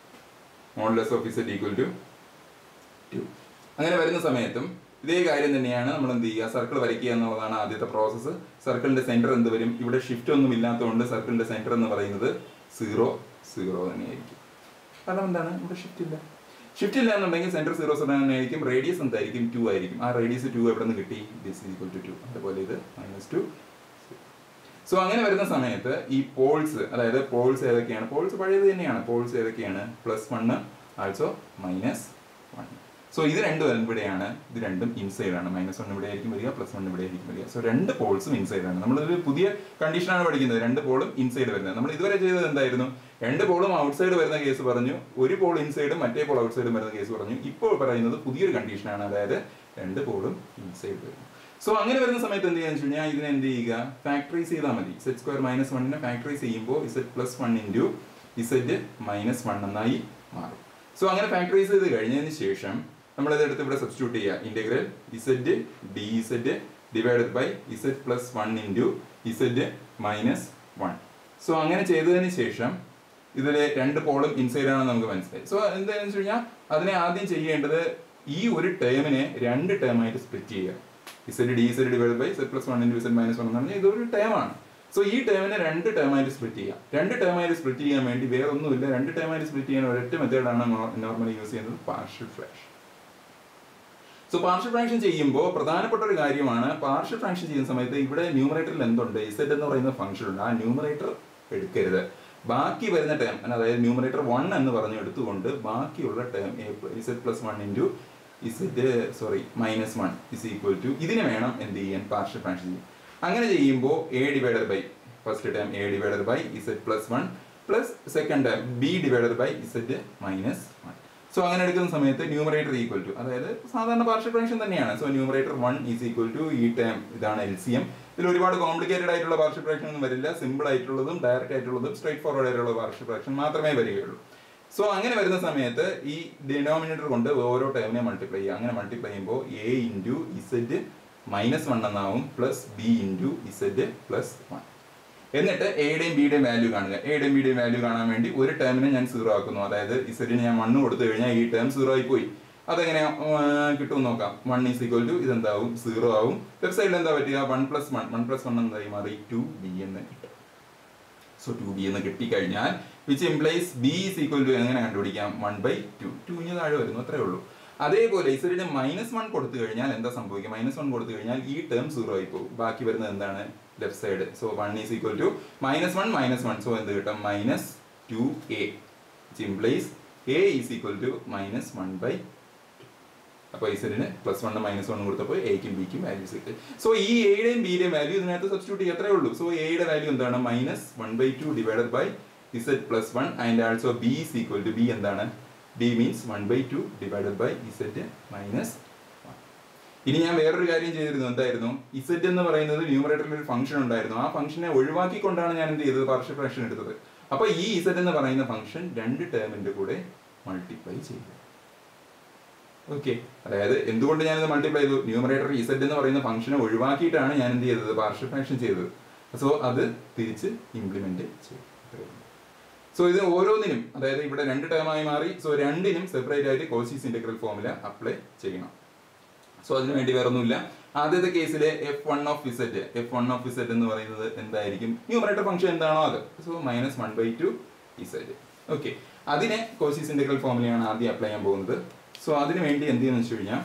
modulus of Z equal to two അങ്ങനെ വരുന്ന സമയത്തും ഇതേ കാര്യം തന്നെയാണ് നമ്മൾ എന്ത് ചെയ്യുക സർക്കിൾ വരയ്ക്കുക എന്നുള്ളതാണ് ആദ്യത്തെ പ്രോസസ്സ് സർക്കിളിന്റെ സെന്റർ എന്ത് വരും ഇവിടെ ഷിഫ്റ്റ് ഒന്നും ഇല്ലാത്തതുകൊണ്ട് സർക്കിളിന്റെ സെന്റർ എന്ന് പറയുന്നത് സീറോ സീറോ തന്നെയായിരിക്കും കാരണം എന്താണ് ഇവിടെ ഷിഫ്റ്റ് ഇല്ല ഷിഫ്റ്റ് ഇല്ല എന്നുണ്ടെങ്കിൽ സെന്റർ സീറോ സീറോ തന്നെ ആയിരിക്കും റേഡിയസ് എന്തായിരിക്കും ടു ആയിരിക്കും ആ റേഡിയസ് ടു എവിടെ നിന്ന് കിട്ടി ദിസ് ഈക്വൽ ടു ടു അതുപോലെ ഇത് മൈനസ് ടു സോ അങ്ങനെ വരുന്ന സമയത്ത് ഈ പോൾസ് അതായത് പോൾസ് ഏതൊക്കെയാണ് പോൾസ് പഴയത് തന്നെയാണ് പോൾസ് ഏതൊക്കെയാണ് plus one also minus one so ഇത് രണ്ടും ഇവിടെയാണ് ഇത് രണ്ടും ഇൻസൈഡ് ആണ് മൈനസ് വൺ ഇവിടെ ആയിരിക്കും വരിക പ്ലസ് വൺ ഇവിടെ ആയിരിക്കും വരിക സോ രണ്ട് പോൾസും ഇൻസൈഡ് ആണ് നമ്മളൊരു പുതിയ കണ്ടീഷനാണ് പഠിക്കുന്നത് രണ്ട് പോളും ഇൻസൈഡ് വരുന്നത് നമ്മൾ ഇതുവരെ ചെയ്തത് എന്തായിരുന്നു രണ്ട് പോളും ഔട്ട്സൈഡ് വരുന്ന കേസ് പറഞ്ഞു ഒരു പോൾ ഇൻസൈഡും മറ്റേ പോൾ ഔട്ട്സൈഡും വരുന്ന കേസ് പറഞ്ഞു ഇപ്പോൾ പറയുന്നത് പുതിയൊരു കണ്ടീഷനാണ് അതായത് രണ്ട് പോളും ഇൻസൈഡ് വരുന്നു സോ അങ്ങനെ വരുന്ന സമയത്ത് എന്ത് ചെയ്യാന്ന് വെച്ച് കഴിഞ്ഞാൽ ഇതിനെ എന്ത് ചെയ്യുക ഫാക്ടറൈസ് ചെയ്താൽ മതി ഇസെറ്റ് സ്ക്വയർ മൈനസ് വണ്ണിനെ ഫാക്ടറൈസ് ചെയ്യുമ്പോൾ Z plus one into Z minus one എന്നായി മാറും സോ അങ്ങനെ ഫാക്ടറൈസ് ചെയ്ത് കഴിഞ്ഞതിന് ശേഷം നമ്മൾ ഇതെടുത്ത് ഇവിടെ സബ്സ്റ്റിറ്റ്യൂട്ട് ചെയ്യുക integral Z D Z divided by Z plus one into Z minus one so അങ്ങനെ ചെയ്തതിന് ശേഷം ഇതിൽ രണ്ട് പോളും ഇൻസൈഡ് ആണെന്ന് നമുക്ക് മനസ്സിലായി സോ എന്താണെന്ന് വെച്ച് കഴിഞ്ഞാൽ അതിനെ ആദ്യം ചെയ്യേണ്ടത് ഈ ഒരു ടേമിനെ രണ്ട് ടേമായിട്ട് സ്പ്ലിറ്റ് ചെയ്യുക Z D Z divide by Z plus one into Z minus one എന്ന് പറഞ്ഞാൽ ഇതൊരു ടേമാണ് സോ ഈ ടേമിനെ രണ്ട് ടേമായിട്ട് സ്പ്ലിറ്റ് ചെയ്യാം രണ്ട് ടേമായിട്ട് സ്പ്ലിറ്റ് ചെയ്യാൻ വേണ്ടി വേറെ ഒന്നുമില്ല രണ്ട് ടേമായിട്ട് സ്പ്ലിറ്റ് ചെയ്യാൻ ഒരൊറ്റ മെത്തേഡാണ് നോർമലി യൂസ് ചെയ്യുന്നത് partial fraction so partial fraction ചെയ്യുമ്പോൾ പ്രധാനപ്പെട്ട ഒരു കാര്യമാണ് പാർഷ്യൽ ഫ്രാക്ഷൻ ചെയ്യുന്ന സമയത്ത് ഇവിടെ ന്യൂമറേറ്ററിൽ എന്തുണ്ട് ഇസഡ് എന്ന് പറയുന്ന ഫംഗ്ഷൻ ഉണ്ട് ആ ന്യൂമറേറ്റർ എടുക്കരുത് ബാക്കി വരുന്ന ടേം അതായത് ന്യൂമറേറ്റർ വൺ എന്ന് പറഞ്ഞ് എടുത്തുകൊണ്ട് ബാക്കിയുള്ള term Z plus one into Z sorry minus one is equal to ഇതിനെ വേണം എന്ത് ചെയ്യാൻ പാർഷ്യൽ ഫ്രാക്ഷൻ ചെയ്യാൻ അങ്ങനെ ചെയ്യുമ്പോൾ A divided by first term A divided by Z plus one plus second term B divided by Z minus one so അങ്ങനെ എടുക്കുന്ന സമയത്ത് ന്യൂമറേറ്റർ ഈക്വൽ ടു അതായത് സാധാരണ പാർഷ്യൽ ഫ്രാക്ഷൻ തന്നെയാണ് so numerator one is equal to ഈ term ഇതാണ് L C M ഇതിൽ ഒരുപാട് കോംപ്ലിക്കേറ്റഡ് ആയിട്ടുള്ള പാർഷ്യൽ ഫ്രാക്ഷൻ ഒന്നും വരില്ല സിമ്പിൾ ആയിട്ടുള്ളതും ഡയറക്റ്റ് ആയിട്ടുള്ളതും സ്ട്രൈറ്റ് ഫോർവേഡ് ആയിട്ടുള്ള പാർഷ്യൽ ഫ്രാക്ഷൻ മാത്രമേ വരികയുള്ളൂ സോ അങ്ങനെ വരുന്ന സമയത്ത് ഈ ഡിനോമിനേറ്റർ കൊണ്ട് ഓരോ ടേമിനെ മൾട്ടിപ്ലൈ ചെയ്യുക അങ്ങനെ മൾട്ടിപ്ലൈ ചെയ്യുമ്പോൾ A into Z minus one എന്നാവും plus B into Z plus one എന്നിട്ട് എയുടെയും ബിയുടെയും വാല്യൂ കാണുക എയുടെയും ബിയുടെയും വാല്യൂ കാണാൻ വേണ്ടി ഒരു ടേമിനെ ഞാൻ സീറോ ആക്കുന്നു അതായത് ഇസഡിന് ഞാൻ മണ്ണ് കൊടുത്തു കഴിഞ്ഞാൽ ഈ ടേം സീറോ ആയി പോയി അതെങ്ങനെ കിട്ടും നോക്കാം വൺ ഈസ് ഈക്വൽ ടു ഇതെന്താവും സീറോ ആവും ലെഫ്റ്റ് സൈഡിൽ എന്താ പറ്റുക one plus one one plus one എന്തായി മാറി ടു ബി എന്ന് കിട്ടും സോ ടു ബി എന്ന് കിട്ടിക്കഴിഞ്ഞാൽ which implies B is equal to എങ്ങനെ കണ്ടുപിടിക്കാം വൺ ബൈ ടു ടുവിന് താഴെ വരുന്നു അത്രേ ഉള്ളൂ അതേപോലെ ഇസഡിന് മൈനസ് വൺ കൊടുത്തു കഴിഞ്ഞാൽ എന്താ സംഭവിക്കുക മൈനസ് വൺ കൊടുത്തു കഴിഞ്ഞാൽ ഈ ടേം സീറോ ആയി പോകും ബാക്കി വരുന്നത് എന്താണ് left side so one is equal to minus one minus one so എന്ത് കിട്ടും minus two A which implies A is equal to minus one by അപ്പോൾ ഇസഡിന് പ്ലസ് വൺ മൈനസ് വൺ കൊടുത്തപ്പോൾ എയ്ക്കും ബിക്കും വാല്യൂസ് കിട്ടി സോ ഈ എയുടെയും ബിയുടെയും വാല്യൂ ഇതിനകത്ത് സബ്സ്റ്റിറ്റ്യൂട്ട് ചെയ്യത്രേ ഉള്ളൂ സോ എയുടെ വാല്യൂ എന്താണ് minus one by two divided by Z plus one and also B is equal to B എന്താണ് B means one by two divided by Z minus ഇനി ഞാൻ വേറൊരു കാര്യം ചെയ്തിരുന്നു എന്തായിരുന്നു ഇസഡ് എന്ന് പറയുന്നത് ന്യൂമറേറ്ററിൽ ഒരു ഫംഗ്ഷൻ ഉണ്ടായിരുന്നു ആ ഫംഗ്ഷനെ ഒഴിവാക്കിക്കൊണ്ടാണ് ഞാൻ എന്ത് ചെയ്തത് പാർഷ്യൽ ഫ്രാക്ഷൻ എടുത്തത് അപ്പൊ ഈ ഇസഡ് എന്ന് പറയുന്ന ഫംഗ്ഷൻ രണ്ട് ടേമിന്റെ കൂടെ മൾട്ടിപ്ലൈ ചെയ്തു ഓക്കെ അതായത് എന്തുകൊണ്ട് ഞാനിത് മൾട്ടിപ്ലൈ ചെയ്തു ന്യൂമറേറ്റർ ഇസഡ് എന്ന് പറയുന്ന ഫംഗ്ഷനെ ഒഴിവാക്കിയിട്ടാണ് ഞാൻ എന്ത് ചെയ്തത് പാർഷ്യൽ ഫ്രാക്ഷൻ ചെയ്തത് സോ അത് തിരിച്ച് ഇംപ്ലിമെന്റ് ചെയ്തു സോ ഇത് ഓരോന്നിനും അതായത് ഇവിടെ രണ്ട് ടേമായി മാറി സോ രണ്ടിനും സെപ്പറേറ്റ് ആയിട്ട് കോസീസ് ഇന്റഗ്രൽ ഫോമുല അപ്ലൈ ചെയ്യണം സോ അതിനു വേണ്ടി വേറെ ഒന്നുമില്ല ആദ്യത്തെ കേസിലെ F one of Z F one of ഇസെറ്റ് എന്ന് പറയുന്നത് എന്തായിരിക്കും ന്യൂമറേറ്റർ ഫംഗ്ഷൻ എന്താണോ അത് so minus one by two Z okay അതിനെ കോസീസ് ഇന്റഗ്രൽ ഫോമിലാണ് ആദ്യം അപ്ലൈ ചെയ്യാൻ പോകുന്നത് സോ അതിനു വേണ്ടി എന്ത് ചെയ്യുന്നു വെച്ച് കഴിഞ്ഞാൽ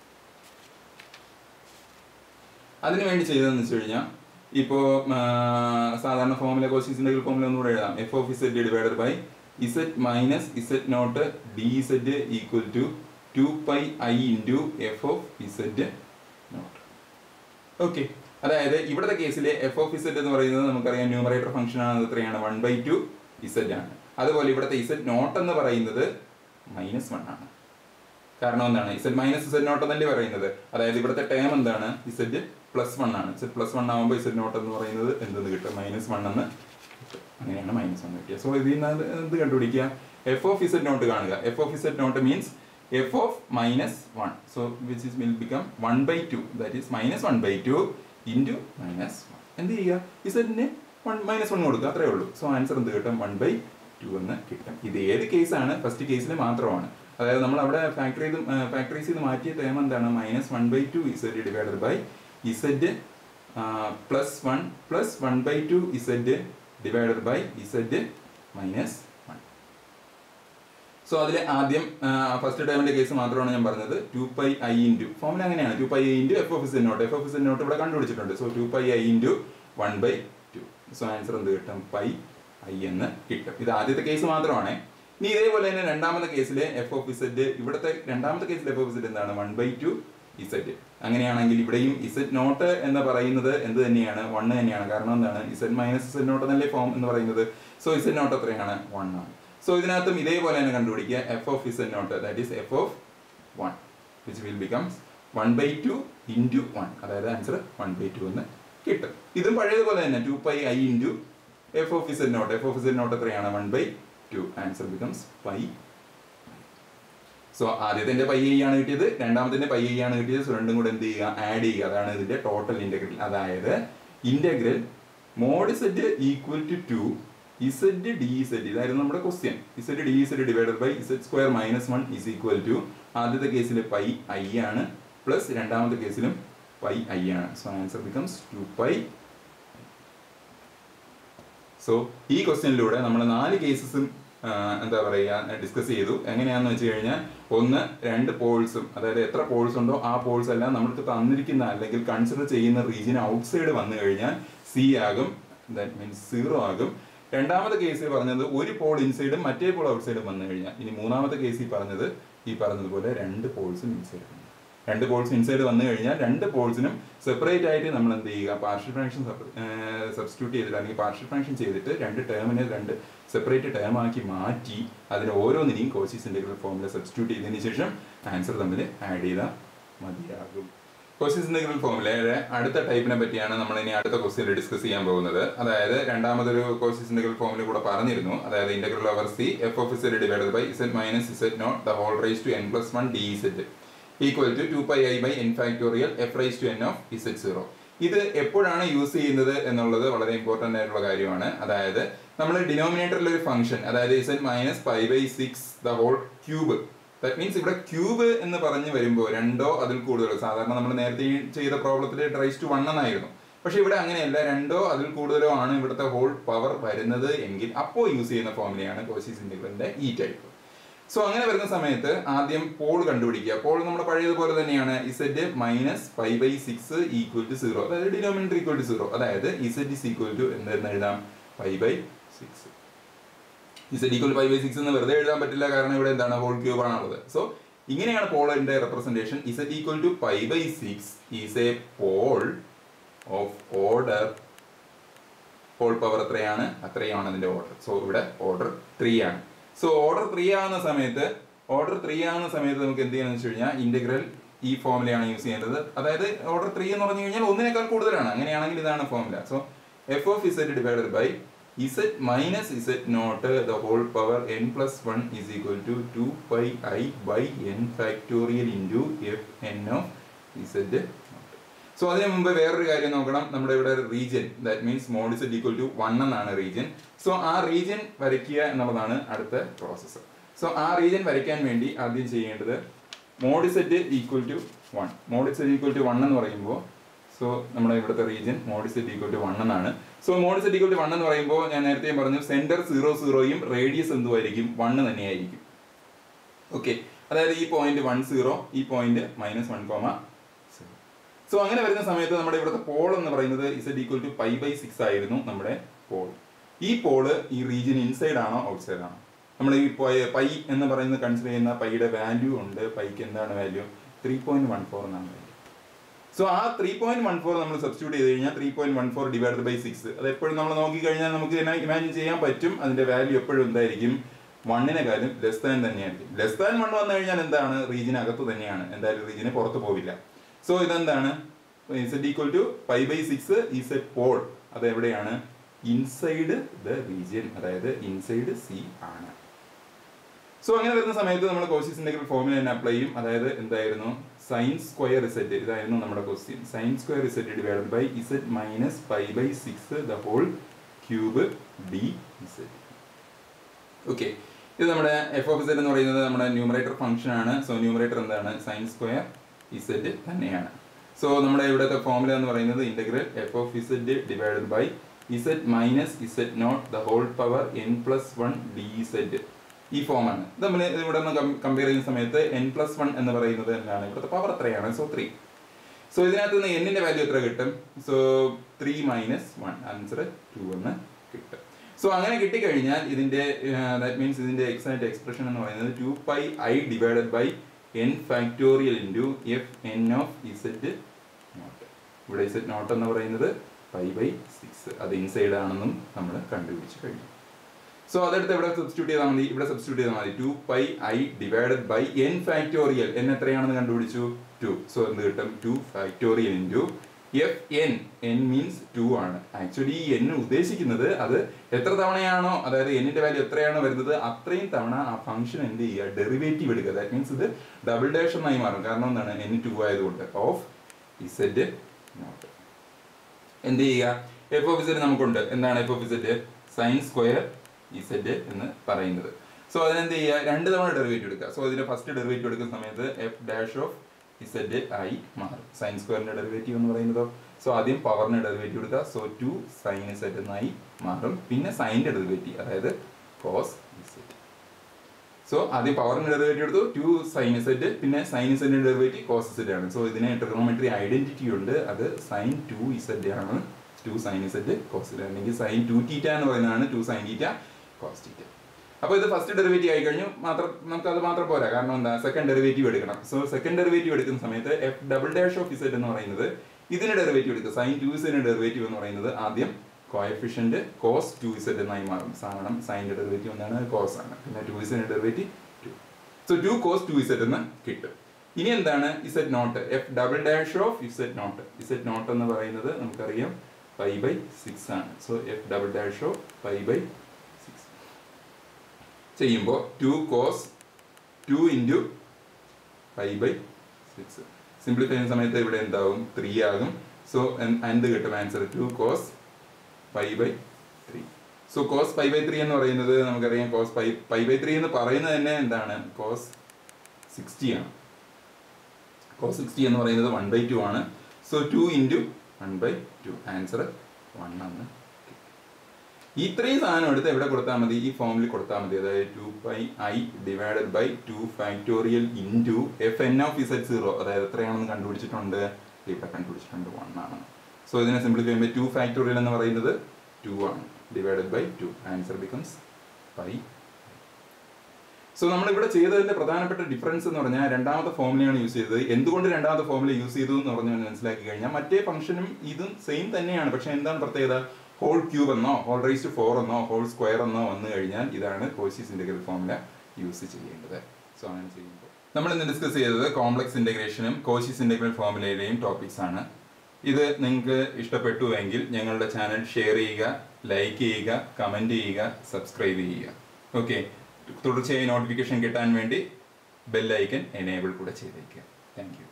അതിനു വേണ്ടി ചെയ്തതെന്ന് വെച്ച് കഴിഞ്ഞാൽ ഇപ്പോൾ സാധാരണ ഫോമിലെ കോസീസ് ഇന്റഗ്രൽ ഫോമിലെ ഒന്നുകൂടെ എഴുതാം F of ഇസെറ്റ് divided by ഇസെറ്റ് minus ഇസെറ്റ് naught D Z equal to two pi I into F of ഇസെറ്റ് naught okay അതായത് ഇവിടുത്തെ കേസിൽ എഫ് ഓഫ് ഇസെറ്റ് എന്ന് പറയുന്നത് നമുക്കറിയാം ന്യൂമറേറ്റർ ഫംഗ്ഷൻ ആണ് എത്രയാണ് വൺ ബൈ ടു ഇസെറ്റ് ആണ് അതുപോലെ ഇവിടുത്തെ ഇസെറ്റ് നോട്ട് എന്ന് പറയുന്നത് മൈനസ് വൺ ആണ് കാരണം എന്താണ് ഇസെറ്റ് മൈനസ് ഇസെറ്റ് നോട്ട് എന്നല്ലേ പറയുന്നത് അതായത് ഇവിടുത്തെ ടേം എന്താണ് ഇസെറ്റ് പ്ലസ് വൺ ആണ് ഇസെറ്റ് പ്ലസ് വൺ ആകുമ്പോൾ ഇസെറ്റ് നോട്ട് എന്ന് പറയുന്നത് എന്തെന്ന് കിട്ടും മൈനസ് വൺ എന്ന് കിട്ടും അങ്ങനെയാണ് മൈനസ് വൺ കിട്ടിയത് സോ ഇതിൽ നിന്ന് എന്ത് കണ്ടുപിടിക്കുക എഫ് ഓഫ് ഇസെറ്റ് നോട്ട് കാണുക F of ഇസെറ്റ് naught means f of minus 1 so which is will become 1 by 2 that is minus 1 by 2 into minus 1 എന്ത് ചെയ്യുക ഇസഡിന് വൺ മൈനസ് വൺ കൊടുക്കുക അത്രേ ഉള്ളൂ സോ ആൻസർ എന്ത് കിട്ടും വൺ ബൈ ടു എന്ന് കിട്ടും ഇത് ഏത് കേസാണ് ഫസ്റ്റ് കേസിൽ മാത്രമാണ് അതായത് നമ്മൾ അവിടെ ഫാക്ടറി ചെയ്ത് ഫാക്ടറീസ് ചെയ്ത് മാറ്റിയ ടേം എന്താണ് minus one by two Z divided by Z plus one plus one by two Z divided by Z minus one so അതിൽ ആദ്യം ഫസ്റ്റ് ടൈമിന്റെ കേസ് മാത്രമാണ് ഞാൻ പറഞ്ഞത് ടു പൈ ഐ ഇൻറ്റു ഫോമിൽ അങ്ങനെയാണ് two pi I into F of Z naught F of Z naught ഇവിടെ കണ്ടുപിടിച്ചിട്ടുണ്ട് so two pi I into one by two so answer എന്ത് കിട്ടും പൈ ഐ എന്ന് കിട്ടും ഇത് ആദ്യത്തെ കേസ് മാത്രമാണ് ഇനി ഇതേപോലെ തന്നെ രണ്ടാമത്തെ കേസിൽ എഫ് ഓഫ് ഇസഡ് ഇവിടുത്തെ രണ്ടാമത്തെ കേസിൽ എഫ് ഓഫ് ഇസഡ് എന്താണ് വൺ ബൈ ടു ഇസഡ് അങ്ങനെയാണെങ്കിൽ ഇവിടെയും ഇസഡ് നോട്ട് എന്ന് പറയുന്നത് എന്ത് തന്നെയാണ് വൺ തന്നെയാണ് കാരണം എന്താണ് ഇസഡ് മൈനസ് ഇസഡ് നോട്ട് എന്നല്ലേ ഫോം എന്ന് പറയുന്നത് സോ ഇസഡ് നോട്ട് എത്രയാണ് വൺ ആണ് സോ ഇതിനകത്തും ഇതേപോലെ തന്നെ കണ്ടുപിടിക്കുക F of Z not that is F of one which will becomes one by two into one അതായത് ആൻസർ വൺ ബൈ ടു എന്ന് കിട്ടും ഇതും പഴയതുപോലെ തന്നെ two pi I into F of Z naught F of Z naught എത്രയാണ് one by two answer becomes pi so ആദ്യത്തിന്റെ pi I ആണ് കിട്ടിയത് രണ്ടാമത്തിന്റെ pi I ആണ് കിട്ടിയത് സോ രണ്ടും കൂടെ എന്ത് ചെയ്യുക ആഡ് ചെയ്യുക അതാണ് ഇതിന്റെ ടോട്ടൽ ഇന്റഗ്രൽ അതായത് integral mod set equal to two Z D Z ഇതായിരുന്നു നമ്മുടെ question Z D Z divided by Z square minus one is equal to ആദ്യത്തെ കേസിൽ പൈ ഐ ആണ് പ്ലസ് രണ്ടാമത്തെ കേസിലും പൈ ഐ ആണ് so answer becomes two pi so ഈ ക്വസ്റ്റ്യനിലൂടെ നമ്മൾ നാല് കേസസും എന്താ പറയുക ഡിസ്കസ് ചെയ്തു എങ്ങനെയാന്ന് വെച്ച് കഴിഞ്ഞാൽ ഒന്ന് രണ്ട് പോൾസും അതായത് എത്ര പോൾസ് ഉണ്ടോ ആ പോൾസ് എല്ലാം നമ്മൾക്ക് തന്നിരിക്കുന്ന അല്ലെങ്കിൽ കൺസിഡർ ചെയ്യുന്ന റീജിയൻ ഔട്ട്സൈഡ് വന്നു കഴിഞ്ഞാൽ സി ആകും ദാറ്റ് മീൻസ് സീറോ ആകും രണ്ടാമത്തെ കേസിൽ പറഞ്ഞത് ഒരു പോൾ ഇൻസൈഡും മറ്റേ പോൾ ഔട്ട്സൈഡും വന്നു കഴിഞ്ഞാൽ ഇനി മൂന്നാമത്തെ കേസിൽ പറഞ്ഞത് ഈ പറഞ്ഞതുപോലെ രണ്ട് പോൾസും ഇൻസൈഡ് വന്നു രണ്ട് പോൾസ് ഇൻസൈഡ് വന്നു കഴിഞ്ഞാൽ രണ്ട് പോൾസിനും സെപ്പറേറ്റ് ആയിട്ട് നമ്മൾ എന്ത് ചെയ്യുക പാർഷ്യൽ ഫ്രാക്ഷൻ സബ്സ്റ്റിറ്റ്യൂട്ട് ചെയ്തിട്ട് അല്ലെങ്കിൽ പാർഷ്യൽ ഫ്രാക്ഷൻ ചെയ്തിട്ട് രണ്ട് ടേമിനെ രണ്ട് സെപ്പറേറ്റ് ടേം ആക്കി മാറ്റി അതിന് ഓരോന്നിനെയും കോശീസ് ഇന്റഗ്രൽ ഫോമിൽ സബ്സ്റ്റിറ്റ്യൂട്ട് ചെയ്തതിന് ശേഷം ആൻസർ തമ്മിൽ ആഡ് ചെയ്താൽ മതിയാകും കോശീസ് ഇന്റഗ്രൽ ഫോമിലയുടെ അടുത്ത ടൈപ്പിനെ പറ്റിയാണ് നമ്മൾ ഇനി അടുത്ത ക്വസ്റ്റ്യനിൽ ഡിസ്കസ് ചെയ്യാൻ പോകുന്നത് അതായത് രണ്ടാമതൊരു കോശീസ് ഇന്റഗ്രൽ ഫോമിൽ കൂടെ പറഞ്ഞിരുന്നു അതായത് integral over C F of Z divided by Z minus Z naught the whole raise to N plus one D Z equal to two pi I by N factorial F raise to N of Z zero ഇത് എപ്പോഴാണ് use ചെയ്യുന്നത് എന്നുള്ളത് വളരെ important ആയിട്ടുള്ള കാര്യമാണ് അതായത് നമ്മൾ ഡിനോമിനേറ്ററിൽ ഒരു ഫംഗ്ഷൻ അതായത് Z minus pi by six the whole cube that means ഇവിടെ ക്യൂബ് എന്ന് പറഞ്ഞു വരുമ്പോൾ രണ്ടോ അതിൽ കൂടുതലോ സാധാരണ നമ്മൾ നേരത്തെ ചെയ്ത പ്രോബ്ലത്തിൽ റൈസ് ടു വൺ എന്നായിരുന്നു പക്ഷെ ഇവിടെ അങ്ങനെയല്ല രണ്ടോ അതിൽ കൂടുതലോ ആണ് ഇവിടുത്തെ ഹോൾ പവർ വരുന്നത് എങ്കിൽ അപ്പോൾ യൂസ് ചെയ്യുന്ന ഫോമിനെയാണ് കോശീസ് ഇന്റഗ്രലിന്റെ ഈ ടൈപ്പ് സോ അങ്ങനെ വരുന്ന സമയത്ത് ആദ്യം പോൾ കണ്ടുപിടിക്കുക പോൾ നമ്മുടെ പഴയതുപോലെ തന്നെയാണ് z minus five by six equal to zero അതായത് ഡിനോമിനേറ്റർ ഈക്വൽ ടു സീറോ അതായത് ഇസെഡ് ഇസ് ഈക്വൽ ടു എന്തെന്ന് എഴുതാം five by six z equal five by six എന്ന് വെറുതെ എഴുതാൻ പറ്റില്ല കാരണം ഇവിടെ എന്താണ് ഹോൾ ക്യൂബ് ആണുള്ളത് സോ ഇങ്ങനെയാണ് പോളിന്റെ representation z equal to five by six is a pole of order whole power എത്രയാണ് അത്രയാണ് അതിന്റെ ഓർഡർ സോ ഇവിടെ ഓർഡർ ത്രീ ആണ് സോ ഓർഡർ ത്രീ ആകുന്ന സമയത്ത് ഓർഡർ ത്രീ ആകുന്ന സമയത്ത് നമുക്ക് എന്ത് ചെയ്യണമെന്ന് വെച്ച് കഴിഞ്ഞാൽ ഇന്റഗ്രൽ ഈ ഫോമിലാണ് യൂസ് ചെയ്യേണ്ടത് അതായത് ഓർഡർ ത്രീ എന്ന് പറഞ്ഞു കഴിഞ്ഞാൽ ഒന്നിനേക്കാൾ കൂടുതലാണ് അങ്ങനെയാണെങ്കിൽ ഇതാണ് formula so f of ഇസെറ്റ് divided by ഇസെറ്റ് minus ഇസെറ്റ് naught the whole power n plus one is equal to two pi I by N factorial into f n of z so അതിന് മുമ്പ് വേറൊരു കാര്യം നോക്കണം നമ്മുടെ ഇവിടെ ഒരു region that means mod z equal to one എന്നാണ് region so ആ റീജിയൻ വരയ്ക്കുക എന്നുള്ളതാണ് അടുത്ത പ്രോസസ്സ് സോ ആ റീജിയൻ വരയ്ക്കാൻ വേണ്ടി ആദ്യം ചെയ്യേണ്ടത് mod set equal to one mod set equal to one എന്ന് പറയുമ്പോൾ സോ നമ്മുടെ ഇവിടുത്തെ region mod set equal to one എന്നാണ് so mod set equal to one എന്ന് പറയുമ്പോൾ ഞാൻ നേരത്തെ പറഞ്ഞു സെന്റർ സീറോ സീറോയും റേഡിയസ് എന്തുമായിരിക്കും വൺ തന്നെയായിരിക്കും ഓക്കെ അതായത് ഈ പോയിന്റ് വൺ സീറോ ഈ point minus one comma so അങ്ങനെ വരുന്ന സമയത്ത് നമ്മുടെ ഇവിടുത്തെ പോൾ എന്ന് പറയുന്നത് z equal to pi by six ആയിരുന്നു നമ്മുടെ പോൾ ഈ പോള് ഈ റീജിയൻ ഇൻസൈഡ് ആണോ ഔട്ട്സൈഡ് ആണോ നമ്മൾ ഈ പൈ എന്ന് പറയുന്നത് കൺസിഡർ ചെയ്യുന്ന പൈയുടെ വാല്യൂ ഉണ്ട് പൈക്ക് എന്താണ് value three point one four എന്നാണ് വാല്യൂ സോ ആ ത്രീ പോയിന്റ് വൺ ഫോർ നമ്മൾ സബ്സ്റ്റിറ്റ്യൂട്ട് ചെയ്ത് കഴിഞ്ഞാൽ three point one four divide by six അത് എപ്പോഴും നമ്മൾ നോക്കി കഴിഞ്ഞാൽ നമുക്ക് തന്നെ ഇമാജിൻ ചെയ്യാൻ പറ്റും അതിന്റെ വാല്യൂ എപ്പോഴും എന്തായിരിക്കും വണ്ണിനെക്കാളും ലെസ് താൻ തന്നെയായിരിക്കും ലെസ് താൻ വൺ വന്നു കഴിഞ്ഞാൽ എന്താണ് റീജിയൻ അകത്ത് തന്നെയാണ് എന്തായാലും റീജിയന് പുറത്ത് പോവില്ല സോ ഇതെന്താണ് z equal to five by six is a pole അത് എവിടെയാണ് ഇൻസൈഡ് ദ റീജിയൻ അതായത് ഇൻസൈഡ് സി ആണ് സോ അങ്ങനെ വരുന്ന സമയത്ത് നമ്മൾ കോശീസ് ഇന്റഗ്രൽ ഫോമിൽ തന്നെ അപ്ലൈ ചെയ്യും അതായത് എന്തായിരുന്നു സൈൻ സ്ക്വയർ ഇസെറ്റ് ഇതായിരുന്നു നമ്മുടെ question sine square z divide by ഇസെറ്റ് minus five by six the whole cube d ഇസെറ്റ് okay ഇത് നമ്മുടെ എഫ് ഓഫ് ഇസെറ്റ് എന്ന് പറയുന്നത് നമ്മുടെ ന്യൂമറേറ്റർ ഫംഗ്ഷൻ ആണ് സോ ന്യൂമറേറ്റർ എന്താണ് സൈൻ സ്ക്വയർ ഇസെറ്റ് തന്നെയാണ് സോ നമ്മുടെ ഇവിടുത്തെ ഫോമുല എന്ന് പറയുന്നത് integral F of ഇസെറ്റ് divided by ഇസെറ്റ് minus ഇസെറ്റ് naught the whole power n plus one D z ഈ ഫോമാണ് ഇത് നമ്മൾ ഇവിടെ നിന്ന് കമ്പയർ ചെയ്യുന്ന സമയത്ത് എൻ പ്ലസ് വൺ എന്ന് പറയുന്നത് എന്താണ് ഇവിടുത്തെ പവർ എത്രയാണ് സോ ത്രീ സോ ഇതിനകത്ത് നിന്ന് എന്നിന്റെ വാല്യൂ എത്ര കിട്ടും so three minus one answer two എന്ന് കിട്ടും സോ അങ്ങനെ കിട്ടിക്കഴിഞ്ഞാൽ ഇതിന്റെ ദാറ്റ് മീൻസ് ഇതിന്റെ എക്സാക്ട് എക്സ്പ്രഷൻ എന്ന് പറയുന്നത് two pi i divided by N factorial into f n of ഇസെറ്റ് naught ഇവിടെ ഇസെറ്റ് നോട്ട് എന്ന് പറയുന്നത് പൈ ബൈ സിക്സ് അത് ഇൻസൈഡ് ആണെന്നും നമ്മൾ കണ്ടുപിടിച്ച് കഴിഞ്ഞു സോ അതെടുത്ത് ഇവിടെ സബ്സ്റ്റിറ്റ്യൂട്ട് ചെയ്താൽ മതി ഇവിടെ സബ്സ്റ്റിറ്റ്യൂട്ട് ചെയ്താൽ മതി two pi i divided by N factorial n എത്രയാണെന്ന് കണ്ടുപിടിച്ചു ടു സോ എന്ത് കിട്ടും two factorial into f n n means two ആണ് ആക്ച്വലി ഈ എൻ ഉദ്ദേശിക്കുന്നത് അത് എത്ര തവണയാണോ അതായത് എന്നിന്റെ വാല്യൂ എത്രയാണോ വരുന്നത് അത്രയും തവണ ആ ഫംഗ്ഷൻ എന്ത് ചെയ്യുക ഡെറിവേറ്റീവ് എടുക്കുക ദാറ്റ് മീൻസ് ഇത് ഡബിൾ ഡാഷ് ആയി മാറും കാരണം എന്താണ് എൻ ടു ആയതുകൊണ്ട് ഓഫ് ഇസെറ്റ് നോട്ട് എന്ത് ചെയ്യുക എഫ് ഓഫ് ഇസെറ്റ് നമുക്കുണ്ട് എന്താണ് f of z sine square z എന്ന് പറയുന്നത് സോ അതിനെന്ത് ചെയ്യുക രണ്ട് തവണ ഡെറിവേറ്റീവ് എടുക്കുക സോ ഇതിന്റെ ഫസ്റ്റ് ഡെറിവേറ്റീവ് എടുക്കുന്ന സമയത്ത് എഫ് ഡാഷ് ഓഫ് ഇസെഡ് ആയി മാറും സൈൻ സ്ക്വയറിന്റെ ഡെറിവേറ്റീവ് എന്ന് പറയുന്നതോ സോ ആദ്യം പവറിന്റെ ഡെറിവേറ്റീവ് എടുക്കുക സോ ടു സൈൻ ഇസെഡ് എന്നായി മാറും പിന്നെ സൈനിന്റെ ഡെറിവേറ്റീവ് അതായത് കോസ് ഇസെഡ് സോ ആദ്യം പവറിന്റെ ഡെറിവേറ്റീവ് എടുത്തു ടു സൈൻ ഇസെഡ് പിന്നെ സൈൻ ഇസെഡിന്റെ ഡെറിവേറ്റീവ് കോസ് ഇസെഡ് ആണ് സോ ഇതിന് ട്രിഗണോമെട്രി ഐഡന്റിറ്റി ഉണ്ട് അത് സൈൻ ടു ഇസെഡ് ആണ് two sine z cos z അല്ലെങ്കിൽ സൈൻ ടു ടീറ്റ എന്ന് പറയുന്നതാണ് two sine theta cos theta അപ്പോൾ ഇത് ഫസ്റ്റ് ഡെറിവേറ്റീവ് ആയി കഴിഞ്ഞു മാത്രം നമുക്ക് അത് മാത്രം പോരാ കാരണം എന്താ സെക്കൻഡ് ഡെറിവേറ്റീവ് എടുക്കണം സോ സെക്കൻഡ് ഡെറിവേറ്റീവ് എടുക്കുന്ന സമയത്ത് f double dash of z എന്ന് പറയുന്നത് ഇതിന് ഡെറിവേറ്റീവ് എടുക്കുക സൈൻ ടു ഇസെഡിന്റെ ഡെറിവേറ്റീവ് എന്ന് പറയുന്നത് ആദ്യം കോയഫിഷ്യന്റ് കോസ് ടു ഇസെഡ് എന്നായി മാറും കാരണം സൈൻ്റെ ഡെറിവേറ്റീവ് എന്താണ് കോസ് ആണ് പിന്നെ ടു ഇസെഡിന്റെ derivative two so two cos two z എന്ന് കിട്ടും ഇനി എന്താണ് z naught f double dash of Z naught z not എന്ന് പറയുന്നത് നമുക്കറിയാം പൈ ബൈ സിക്സ് ആണ് so f double dash of pi by six ചെയ്യുമ്പോൾ two cos two into pi by six simplify ചെയ്യുന്ന സമയത്ത് ഇവിടെ എന്താവും ത്രീ ആകും സോ എന്ത് കിട്ടും answer two cos pi by three so cos pi by three എന്ന് പറയുന്നത് നമുക്കറിയാം cos pi pi by three എന്ന് പറയുന്നത് തന്നെ എന്താണ് കോസ് സിക്സ്റ്റി ആണ് കോസ് സിക്സ്റ്റി എന്ന് പറയുന്നത് വൺ ബൈ ടു ആണ് so two into one by two answer one ആണ് ഇത്രയും സാധനം എടുത്ത് എവിടെ കൊടുത്താൽ മതി ഈ ഫോമിൽ കൊടുത്താൽ മതി അതായത് two pi i divided by two factorial into f n of z zero അതായത് എത്രയാണെന്ന് കണ്ടുപിടിച്ചിട്ടുണ്ട് ഇവിടെ കണ്ടുപിടിച്ചിട്ടുണ്ട് വൺ ആണ് സോ ഇതിനെ സിംപ്ലിഫൈ ചെയ്യുമ്പോൾ ടു ഫാക്ടോറിയൽ എന്ന് പറയുന്നത് ടു ആണ് divided by two answer becomes pi so നമ്മൾ ഇവിടെ ചെയ്തതിന്റെ പ്രധാനപ്പെട്ട ഡിഫറൻസ് എന്ന് പറഞ്ഞാൽ രണ്ടാമത്തെ ഫോമുലയാണ് യൂസ് ചെയ്തത് എന്തുകൊണ്ട് രണ്ടാമത്തെ ഫോമുല യൂസ് ചെയ്തു എന്ന് പറഞ്ഞ് മനസ്സിലാക്കി കഴിഞ്ഞാൽ മറ്റേ ഫംഗ്ഷനും ഇതും സെയിം തന്നെയാണ് പക്ഷെ എന്താണ് പ്രത്യേകത ഹോൾ ക്യൂബ് എന്നോ ഹോൾ റൈസ് ടു ഫോർ എന്നോ ഹോൾ സ്ക്വയർ എന്നോ വന്നു കഴിഞ്ഞാൽ ഇതാണ് കോഴ്സീസ് ഇന്റഗ്രൽ ഫോമുല യൂസ് ചെയ്യേണ്ടത് സോ അങ്ങനെ ചെയ്യുമ്പോൾ നമ്മൾ ഇന്ന് ഡിസ്കസ് ചെയ്തത് കോംപ്ലക്സ് ഇന്റഗ്രേഷനും കോഴ്സീസ് ഇന്റഗ്രൽ ഫോമുലയുടെയും ടോപ്പിക്സ് ആണ് ഇത് നിങ്ങൾക്ക് ഇഷ്ടപ്പെട്ടു എങ്കിൽ ഞങ്ങളുടെ ചാനൽ ഷെയർ ചെയ്യുക ലൈക്ക് ചെയ്യുക കമൻറ്റ് ചെയ്യുക സബ്സ്ക്രൈബ് ചെയ്യുക ഓക്കെ തുടർച്ചയായി നോട്ടിഫിക്കേഷൻ കിട്ടാൻ വേണ്ടി ബെല്ലൈക്കൻ എനേബിൾ കൂടെ ചെയ്തേക്കുക താങ്ക് യു